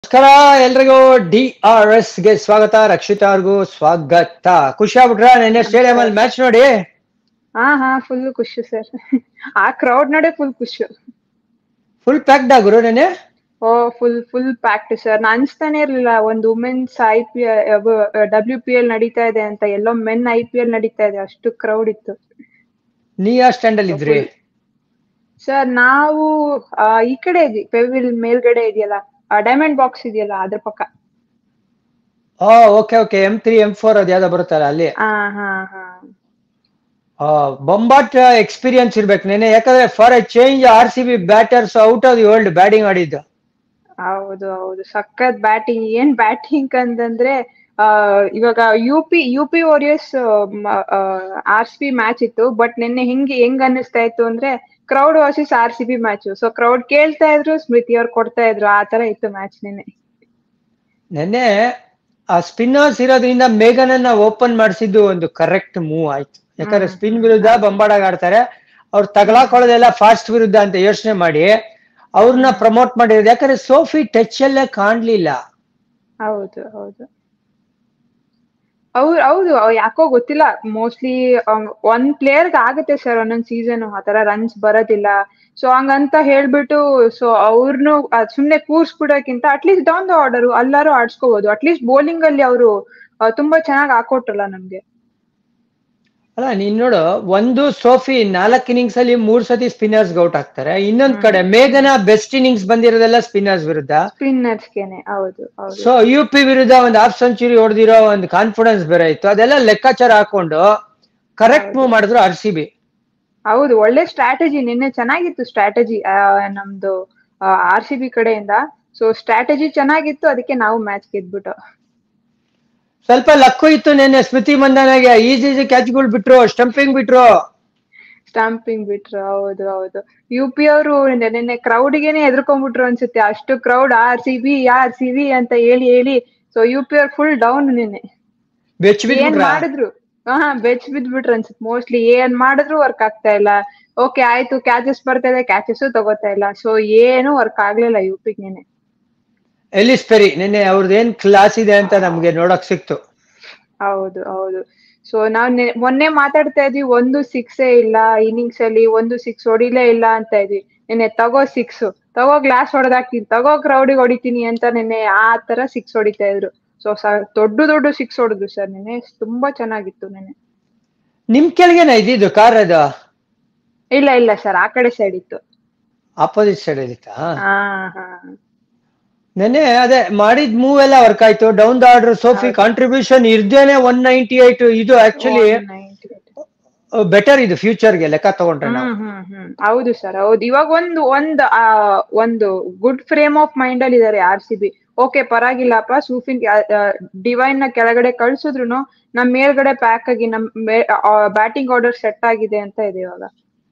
ನಮಸ್ಕಾರ ಎಲ್ರಿಗೂ D R S ಗೆ ಸ್ವಾಗತ ರಕ್ಷಿತಾ ಅವ್ರಿಗೂ ಸ್ವಾಗತ ಖುಷಿ ಆಗ್ಬಿಟ್ರ ನಿನ್ನೆ ಸ್ಟೇಡಿಯಂ ಅಲ್ಲಿ ಮ್ಯಾಚ್ ನೋಡಿ ಹಾ ಹಾ ಫುಲ್ ಖುಷಿ ಸರ್ ಆ ಕ್ರೌಡ್ ನೋಡೇ ಫುಲ್ ಖುಷಿ ಫುಲ್ ಪ್ಯಾಕ್ಡ್ ಗುರು ನೆನೆ ಓ ಫುಲ್ ಫುಲ್ ಪ್ಯಾಕ್ಟ್ ಸರ್ ನಾ ಅನ್ಸ್ತಾನೆ ಇರ್ಲಿಲ್ಲ ಒಂದು women's I P W P L ನಡೀತಾ ಇದೆ ಅಂತ ಎಲ್ಲೋ ಮೆನ್ ಐ ಪಿ ಎಲ್ ನಡೀತಾ ಇದೆ ಅಷ್ಟು ಕ್ರೌಡ್ ಇತ್ತು ನೀ ಯಾವ ಸ್ಟ್ಯಾಂಡ್ ಅಲ್ಲಿ ಇದ್ರಿ ಸರ್ ನಾವು ಆ, ಈ ಕಡೆ ಇದ್ವಿ ಪೆವಿಲ್ ಮೇಲ್ಗಡೆ ಇದೆಯಲ್ಲ ಡೈಮಂಡ್ ಬಾಕ್ಸ್ ಇದೆಯಲ್ಲ ಅದ್ರ ಪಕ್ಕ ಓ okay okay M three M four ಅದ್ ಯಾವ್ದೋ ಬರುತ್ತಲ್ಲ ಅಲ್ಲಿ ಹಾ ಹಾ ಹಾ ಬೊಂಬಾಟ್ ಎಕ್ಸ್ಪೀರಿಯನ್ಸ್ ಇರ್ಬೇಕು ನೆನೆ ಯಾಕಂದ್ರೆ for a change R C B batters out of the world batting ಆಡಿದ್ದು ಹೌದು ಹೌದು ಸಖತ್ ಬ್ಯಾಟಿಂಗ್ ಏನ್ ಬ್ಯಾಟಿಂಗ್ ಅಂತಂದ್ರೆ ಆ ಇವಾಗ U P U P Warriors R C B match ಇತ್ತು ಬಟ್ ನಿನ್ನೆ ಹೆಂಗೆ ಹೆಂಗ್ ಅನ್ನಿಸ್ತಾ ಇತ್ತು ಅಂದ್ರೆ crowd versus R C B match so crowd ಕೇಳ್ತಾ ಇದ್ರು ಸ್ಮೃತಿ ಅವ್ರು ಕೊಡ್ತಾ ಇದ್ರು ಆ ತರ ಇತ್ತು ಮ್ಯಾಚ್ ನಿನ್ನೆ ನೆನ್ನೆ ಆ ಸ್ಪಿನ್ನರ್ಸ್ ಇರೋದ್ರಿಂದ ಮೇಘನನ್ನ ಓಪನ್ ಮಾಡಿಸಿದ್ದು ಒಂದು ಕರೆಕ್ಟ್ ಮೂವ್ ಆಯ್ತು ಯಾಕಂದ್ರೆ ಹ್ಮ್. ಸ್ಪಿನ್ ವಿರುದ್ಧ ಬಂಬಾಡಾಗ ಆಡ್ತಾರೆ ಅವ್ರು ತಗಲಾಕೊಳ್ಳೋದೆಲ್ಲ ಫಾಸ್ಟ್ ವಿರುದ್ಧ ಅಂತ ಯೋಚನೆ ಮಾಡಿ ಅವ್ರನ್ನ ಪ್ರಮೋಟ್ ಮಾಡಿರೋದು ಯಾಕಂದ್ರೆ ಸೋಫಿ ಟಚ್ ಅಲ್ಲೇ ಕಾಣ್ಲಿಲ್ಲ ಹೌದು ಹೌದು ಅವ್ರು ಹೌದು ಅವ್ ಯಾಕೋ ಗೊತ್ತಿಲ್ಲ ಮೋಸ್ಟ್ಲಿ ಒಂದ್ ಪ್ಲೇಯರ್ಗೆ ಆಗುತ್ತೆ ಸರ್ ಒಂದೊಂದ್ ಸೀಸನ್ ಆತರ ರನ್ಸ್ ಬರೋದಿಲ್ಲ ಸೊ ಹಂಗಂತ ಹೇಳ್ಬಿಟ್ಟು ಸೊ ಅವ್ರನ್ನು ಸುಮ್ನೆ ಕೂರ್ಸ್ಬಿಡೋಕ್ಕಿಂತ ಅಟ್ಲೀಸ್ಟ್ ಡೌನ್ ದ ಆರ್ಡರ್ ಅಲ್ಲಾರು ಆಡ್ಸ್ಕೋಬಹುದು ಅಟ್ಲೀಸ್ಟ್ ಬೌಲಿಂಗ್ ಅಲ್ಲಿ ಅವರು ತುಂಬಾ ಚೆನ್ನಾಗಿ ಹಾಕೊಟ್ರಲ್ಲ ನಮ್ಗೆ ಅಲ್ಲ ನೀನ್ ನೋಡು ಒಂದು ಸೋಫಿ ನಾಲ್ಕು ಇನ್ನಿಂಗ್ಸ್ ಅಲ್ಲಿ ಮೂರ್ ಸತಿ ಸ್ಪಿನ್ನರ್ಸ್ ಔಟ್ ಆಗ್ತಾರೆ ಇನ್ನೊಂದ್ ಕಡೆ ಮೇಘನ ಬೆಸ್ಟ್ ಇನ್ನಿಂಗ್ಸ್ ಬಂದಿರೋದೆಲ್ಲ ಸ್ಪಿನ್ನರ್ಸ್ ವಿರುದ್ಧ ಸ್ಪಿನ್ನರ್ಸ್ಗೆನೆ ಹೌದು ಹೌದು ಸೊ ಯು ಪಿ ವಿರುದ್ಧ ಒಂದು ಹಾಫ್ ಸೆಂಚುರಿ ಹೊಡೆದಿರೋ ಒಂದು ಕಾನ್ಫಿಡೆನ್ಸ್ ಬೇರೆ ಇತ್ತು ಅದೆಲ್ಲ ಲೆಕ್ಕಾಚಾರ ಹಾಕೊಂಡು ಕರೆಕ್ಟ್ ಮೂವ್ ಮಾಡಿದ್ರು ಆರ್ ಸಿ ಬಿ ಹೌದು ಒಳ್ಳೆ ಸ್ಟ್ರಾಟಜಿ ನಿನ್ನೆ ಚೆನ್ನಾಗಿತ್ತು ಸ್ಟ್ರಾಟಜಿ ನಮ್ದು ಆರ್ ಸಿ ಬಿ ಕಡೆಯಿಂದ ಸೊ ಸ್ಟ್ರಾಟಜಿ ಚೆನ್ನಾಗಿತ್ತು ಅದಕ್ಕೆ ನಾವು ಮ್ಯಾಚ್ ಗೆದ್ಬಿಟ್ಟು ಸ್ವಲ್ಪ ಲಕ್ಕು ಇತ್ತು ನೆನ್ನೆ ಸ್ಮೃತಿ ಮಂದನಾಗೆ ಈಸಿ ಈಸಿ ಕ್ಯಾಚ್ಗಳು ಬಿಟ್ರು ಸ್ಟಂಪಿಂಗ್ ಬಿಟ್ರು ಸ್ಟಾಂಪಿಂಗ್ ಬಿಟ್ರು ಹೌದು ಹೌದು ಯು ಪಿ ಅವರು ನಿನ್ನೆ ಕ್ರೌಡ್ಗೆನೆ ಎದ್ರಕೊಂಡ್ಬಿಟ್ರು ಅನ್ಸುತ್ತೆ ಅಷ್ಟು crowd R C B R C B ಅಂತ ಹೇಳಿ ಹೇಳಿ ಸೊ ಯು ಪಿ ಅವ್ರು ಫುಲ್ ಡೌನ್ ನಿನ್ನೆ ಬೆಚ್ಚ ಏನ್ ಬಿಟ್ಬಿಟ್ರ ಮಾಡಿದ್ರು ಹಾ ಬೆಚ್ ಬಿದ್ಬಿಟ್ರು ಅನ್ಸುತ್ತೆ ಮೋಸ್ಟ್ಲಿ ಏನ್ ಮಾಡಿದ್ರು ವರ್ಕ್ ಆಗ್ತಾ ಇಲ್ಲ ಓಕೆ ಆಯ್ತು ಕ್ಯಾಚಸ್ ಬರ್ತಾ ಇದೆ ಕ್ಯಾಚಸ್ ತಗೋತಾ ಇಲ್ಲ ಸೊ ಏನು ವರ್ಕ್ ಆಗ್ಲಿಲ್ಲ ಯು ಪಿ ನೆನೆ ಎಲಿಸ್ ಪೆರಿ ನಿನ್ನೆ ಅವ್ರದ್ದು ಏನ್ ಕ್ಲಾಸ್ ಇದೆ ಅಂತ ನಮ್ಗೆ ನೋಡಕ್ ಸಿಕ್ತು ಹೌದು ಹೌದು ಸೊ ನಾವ್ ನೆ- ಮೊನ್ನೆ ಮಾತಾಡ್ತಾ ಇದ್ವಿ ಒಂದು ಸಿಕ್ಸೇ ಇಲ್ಲ ಇನ್ನಿಂಗ್ಸ್ ಅಲ್ಲಿ ಒಂದು ಸಿಕ್ಸ್ ಹೊಡಿಲೇ ಇಲ್ಲ ಅಂತ ಇದ್ವಿ ನಿನ್ನೆ ತಗೋ ಸಿಕ್ಸ್ ತಗೋ ಗ್ಲಾಸ್ ಹೊಡೆದಾಕ್ತೀನಿ ತಗೋ ಕ್ರೌಡಿಗೆ ಹೊಡಿತೀನಿ ಅಂತ ನಿನ್ನೆ ಆ ತರ ಸಿಕ್ಸ್ ಹೊಡಿತಾ ಇದ್ರು ಸೊ ದೊಡ್ಡ ದೊಡ್ಡ ಸಿಕ್ಸ್ ಹೊಡೆದ್ರು ಸರ್ ನಿನ್ನೆ ತುಂಬಾ ಚೆನ್ನಾಗಿತ್ತು ನಿನ್ನೆ ನಿಮ್ ಕೆಳಗೆನ ಇದ್ದಿದ್ದು ಕಾರ್ ಅದು ಇಲ್ಲ ಇಲ್ಲ ಸರ್ ಆ ಕಡೆ ಸೈಡ್ ಇತ್ತು ಆಪೋಸಿಟ್ ಸೈಡ್ ಇತ್ತಾ ಹಾ ಹಾ ನೆನ್ನೆ ಅದೇ ಮಾಡಿದ್ ಮೂವ್ ಎಲ್ಲ ವರ್ಕ್ ಆಯ್ತು down the order Sophie contribution ಇರ್ದೇನೆ ಒನ್ ನೈಂಟಿ ಏಟ್ ಇದು ಆಕ್ಚುಲಿ 198. ಬೆಟರ್ ಇದು ಫ್ಯೂಚರ್ಗೆ ಲೆಕ್ಕ ತಗೊಂಡ್ರೆ ನಾವು ಹ್ಮ್ ಹ್ಮ್ ಹ್ಮ್ ಹೌದು ಸರ್ ಹೌದು ಇವಾಗ ಒಂದು ಒಂದ್ ಆ, ಒಂದು ಗುಡ್ ಫ್ರೇಮ್ ಆಫ್ ಮೈಂಡ್ ಅಲ್ಲಿ ಇದಾರೆ ಆರ್ ಸಿ ಬಿ ಓಕೆ ಪರವಾಗಿಲ್ಲಪ್ಪ ಸೂಫಿನ್ ಡಿವೈನ್ ನ ಕೆಳಗಡೆ ಕಳ್ಸಿದ್ರು ನಮ್ ಮೇಲ್ಗಡೆ ಪ್ಯಾಕ್ ಆಗಿ ನಮ್ ಬ್ಯಾಟಿಂಗ್ ಆರ್ಡರ್ ಸೆಟ್ ಆಗಿದೆ ಅಂತ ಇದೆ ಇವಾಗ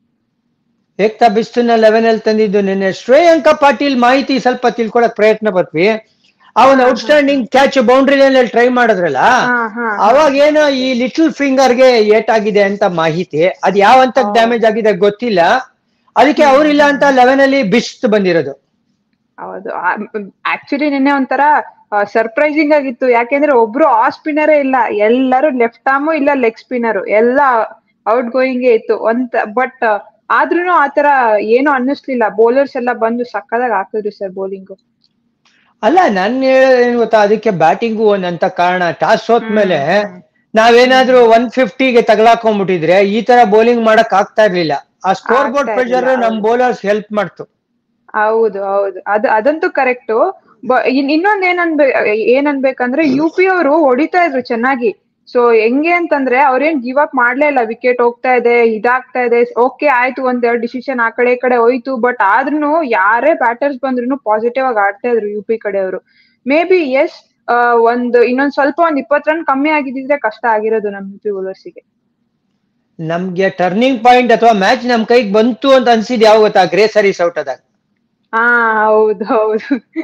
ಏಕ್ತಾ ಬಿಸ್ತುನ ಲೆವೆನ್ ಅಲ್ಲಿ ತಂದಿದ್ದು ನಿನ್ನೆ ಶ್ರೇಯಾಂಕ ಪಾಟೀಲ್ ಮಾಹಿತಿ ಸ್ವಲ್ಪ ತಿಳ್ಕೊಳಕ್ ಪ್ರಯತ್ನ ಪಟ್ವಿ ಆ ಒಂದು ಔಟ್ಸ್ಟ್ಯಾಂಡಿಂಗ್ ಕ್ಯಾಚ್ ಬೌಂಡ್ರಿ ಲೈನ್ ಅಲ್ಲಿ ಟ್ರೈ ಮಾಡಿದ್ರಲ್ಲ ಹಾ ಹಾ ಅವಾಗ ಏನೋ ಈ ಲಿಟಲ್ ಫಿಂಗರ್ ಗೆ ಏಟಾಗಿದೆ ಅಂತ ಮಾಹಿತಿ ಅದ್ ಯಾವ ಹಂತಕ್ ಡ್ಯಾಮೇಜ್ ಆಗಿದೆ ಗೊತ್ತಿಲ್ಲ ಅದಕ್ಕೆ ಅವ್ರಿಲ್ಲ ಅಂತ ಲೆವೆನ್ ಅಲ್ಲಿ ಬಿಸ್ಟ್ ಬಂದಿರೋದು ಹೌದು ಆಕ್ಚುಲಿ ನಿನ್ನೆ ಒಂಥರ ಸರ್ಪ್ರೈಸಿಂಗ್ ಆಗಿತ್ತು ಯಾಕೆಂದ್ರೆ ಒಬ್ರು ಆ ಸ್ಪಿನ್ನರೇ ಇಲ್ಲ ಎಲ್ಲರೂ ಲೆಫ್ಟ್ ಆರ್ಮು ಇಲ್ಲ ಲೆಗ್ ಸ್ಪಿನ್ನರು ಎಲ್ಲ ಔಟ್ ಗೋಯಿಂಗ್ ಇತ್ತು ಒಂದ್ ಬಟ್ ಆದ್ರೂನು ಆತರ ಏನು ಅನ್ನಿಸ್ಲಿಲ್ಲ ಬೌಲರ್ಸ್ ಎಲ್ಲ ಬಂದು ಸಕ್ಕದಾಗ ಹಾಕಿದ್ರು ಸರ್ ಬೌಲಿಂಗ್ ಅಲ್ಲ ನನ್ ಹೇಳೋದೇನು ಗೊತ್ತಾ ಅದಕ್ಕೆ ಬ್ಯಾಟಿಂಗು ಒಂದಂತ ಕಾರಣ ಟಾಸ್ ಸೋತ್ಮೇಲೆ ನಾವೇನಾದ್ರೂ ಒನ್ ಫಿಫ್ಟಿಗೆ ತಗಲಾಕೊಂಡ್ಬಿಟ್ಟಿದ್ರೆ ಈ ತರ ಬೌಲಿಂಗ್ ಮಾಡಕ್ ಆಗ್ತಾ ಇರ್ಲಿಲ್ಲ ಆ ಸ್ಕೋರ್ ಬೋರ್ಡ್ ಆಗ್ತಾ ಪ್ರೆಷರ್ ಇರ್ಲಿಲ್ಲ, ನಮ್ ಬೌಲರ್ಸ್ ಹೆಲ್ಪ್ ಮಾಡ್ತು ಹೌದು ಹೌದು ಅದ್ ಅದಂತೂ ಕರೆಕ್ಟ್ ಇನ್ನೊಂದ್ ಏನ್ ಅನ್ಬೇ ಏನ್ ಅನ್ಬೇಕಂದ್ರೆ ಯು ಪಿ ಅವರು ಹೊಡಿತಾ ಇದ್ರು ಚೆನ್ನಾಗಿ ಸೊ ಹೆಂಗೆ ಅಂತಂದ್ರೆ ಅವ್ರೇನ್ ಗಿವ್ ಅಪ್ ಮಾಡ್ಲೇ ಇಲ್ಲ ವಿಕೆಟ್ ಹೋಗ್ತಾ ಇದೆ ಇದಾಗ್ತಾ ಇದೆ ಓಕೆ ಆಯ್ತು ಒಂದೆರಡು ಡಿಸಿಷನ್ ಆ ಕಡೆ ಈ ಕಡೆ ಹೋಯ್ತು ಬಟ್ ಆದ್ರೂ ಯಾರೇ ಬ್ಯಾಟರ್ಸ್ ಬಂದ್ರು ಪಾಸಿಟಿವ್ ಆಗಿ ಆಡ್ತಾ ಇದ್ರು ಯು ಪಿ ಕಡೆಯವರು ಮೇ ಬಿ ಎಸ್ ಒಂದು ಇನ್ನೊಂದ್ ಸ್ವಲ್ಪ ಒಂದ್ ಇಪ್ಪತ್ ರನ್ ಕಮ್ಮಿ ಆಗಿದ್ರೆ ಕಷ್ಟ ಆಗಿರೋದು ನಮ್ ಯು ಪಿ ಬೌಲರ್ಸಿಗೆ ನಮ್ಗೆ ಟರ್ನಿಂಗ್ ಪಾಯಿಂಟ್ ಅಥವಾ ಮ್ಯಾಚ್ ನಮ್ ಕೈಗೆ ಬಂತು ಅಂತ ಅನ್ಸಿದ್ ಯಾವ ಗೊತ್ತಾ ಗ್ರೇ ಸರೀಸ್ ಔಟ್ ಆದಾಗ ಹಾ ಹೌದು ಹೌದು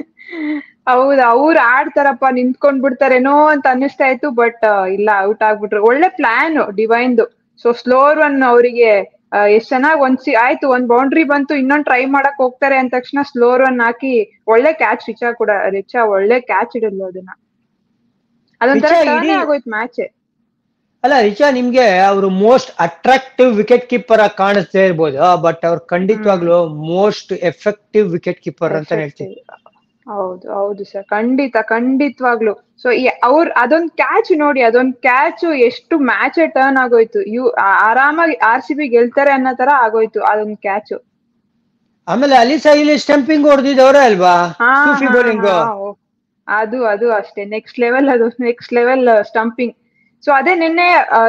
ಹೌದು ಅವ್ರು ಆಡ್ತಾರಪ್ಪ ನಿಂತ್ಕೊಂಡ್ ಬಿಡ್ತಾರೇನೋ ಅಂತ ಅನ್ನಿಸ್ತಾ ಇತ್ತು ಬಟ್ ಇಲ್ಲ ಔಟ್ ಆಗ್ಬಿಟ್ರು ಒಳ್ಳೆ ಪ್ಲಾನ್ ಡಿವೈನ್ದು ಸೊ ಸ್ಲೋ ರನ್ ಅವರಿಗೆ ಎಷ್ಟ್ ಚೆನ್ನಾಗ್ ಒಂದ್ ಸಿ ಆಯ್ತು ಒಂದ್ ಬೌಂಡ್ರಿ ಬಂತು ಇನ್ನೊಂದ್ ಟ್ರೈ ಮಾಡಕ್ ಹೋಗ್ತಾರೆ ಅಂದ ತಕ್ಷಣ ಸ್ಲೋ ರನ್ ಹಾಕಿ ಒಳ್ಳೆ ಕ್ಯಾಚ್ ರಿಚಾ ಕೂಡ ರಿಚಾ ಒಳ್ಳೆ ಕ್ಯಾಚ್ ಇಡಲು ಅದನ್ನ ಅದೊಂಥರ ರಿಚಾ ಟರ್ನೇ ಇಡೀ- ಆಗೋಯ್ತು ಮ್ಯಾಚ್ ಅಲ್ಲ ರಿಚಾ ನಿಮ್ಗೆ ಅವರು ಮೋಸ್ಟ್ ಅಟ್ರಾಕ್ಟಿವ್ ವಿಕೆಟ್ ಕೀಪರ್ ಆಗಿ ಕಾಣಿಸ್ತಾ ಇರ್ಬೋದು ಬಟ್ ಅವ್ರು ಖಂಡಿತವಾಗ್ಲೂ ಮೋಸ್ಟ್ ಎಫೆಕ್ಟಿವ್ ವಿಕೆಟ್ ಕೀಪರ್ ಅಂತ ಹೇಳ್ತೀನಿ ಹೌದು ಹೌದು ಸರ್ ಖಂಡಿತ ಖಂಡಿತವಾಗ್ಲು ಸೊ ಅವ್ರ ಅದೊಂದ್ ಕ್ಯಾಚ್ ನೋಡಿ ಅದೊಂದ್ ಕ್ಯಾಚ್ ಎಷ್ಟು ಮ್ಯಾಚ್ ಟರ್ನ್ ಆಗೋಯ್ತು ಇವ್ ಆ- ಆರಾಮಾಗಿ ಆರ್ ಸಿ ಬಿ ಗೆಲ್ತಾರೆ ಅನ್ನೋ ತರ ಆಗೋಯ್ತು ಅದೊಂದ್ ಕ್ಯಾಚ್ ಆಮೇಲೆ ಅಲಿಸಾ ಇಲ್ಲಿ ಸ್ಟಂಪಿಂಗ್ ಹೊಡೆದಿದ್ದವ್ರೆ ಅಲ್ವಾ ಸೂಫಿ ಬೌಲಿಂಗ್ ಅದು ಅದು ಅಷ್ಟೇ ನೆಕ್ಸ್ಟ್ ಲೆವೆಲ್ ಅದು ನೆಕ್ಸ್ಟ್ ಲೆವೆಲ್ ಸ್ಟಂಪಿಂಗ್ ಸೊ ಅದೇ ನಿನ್ನೆ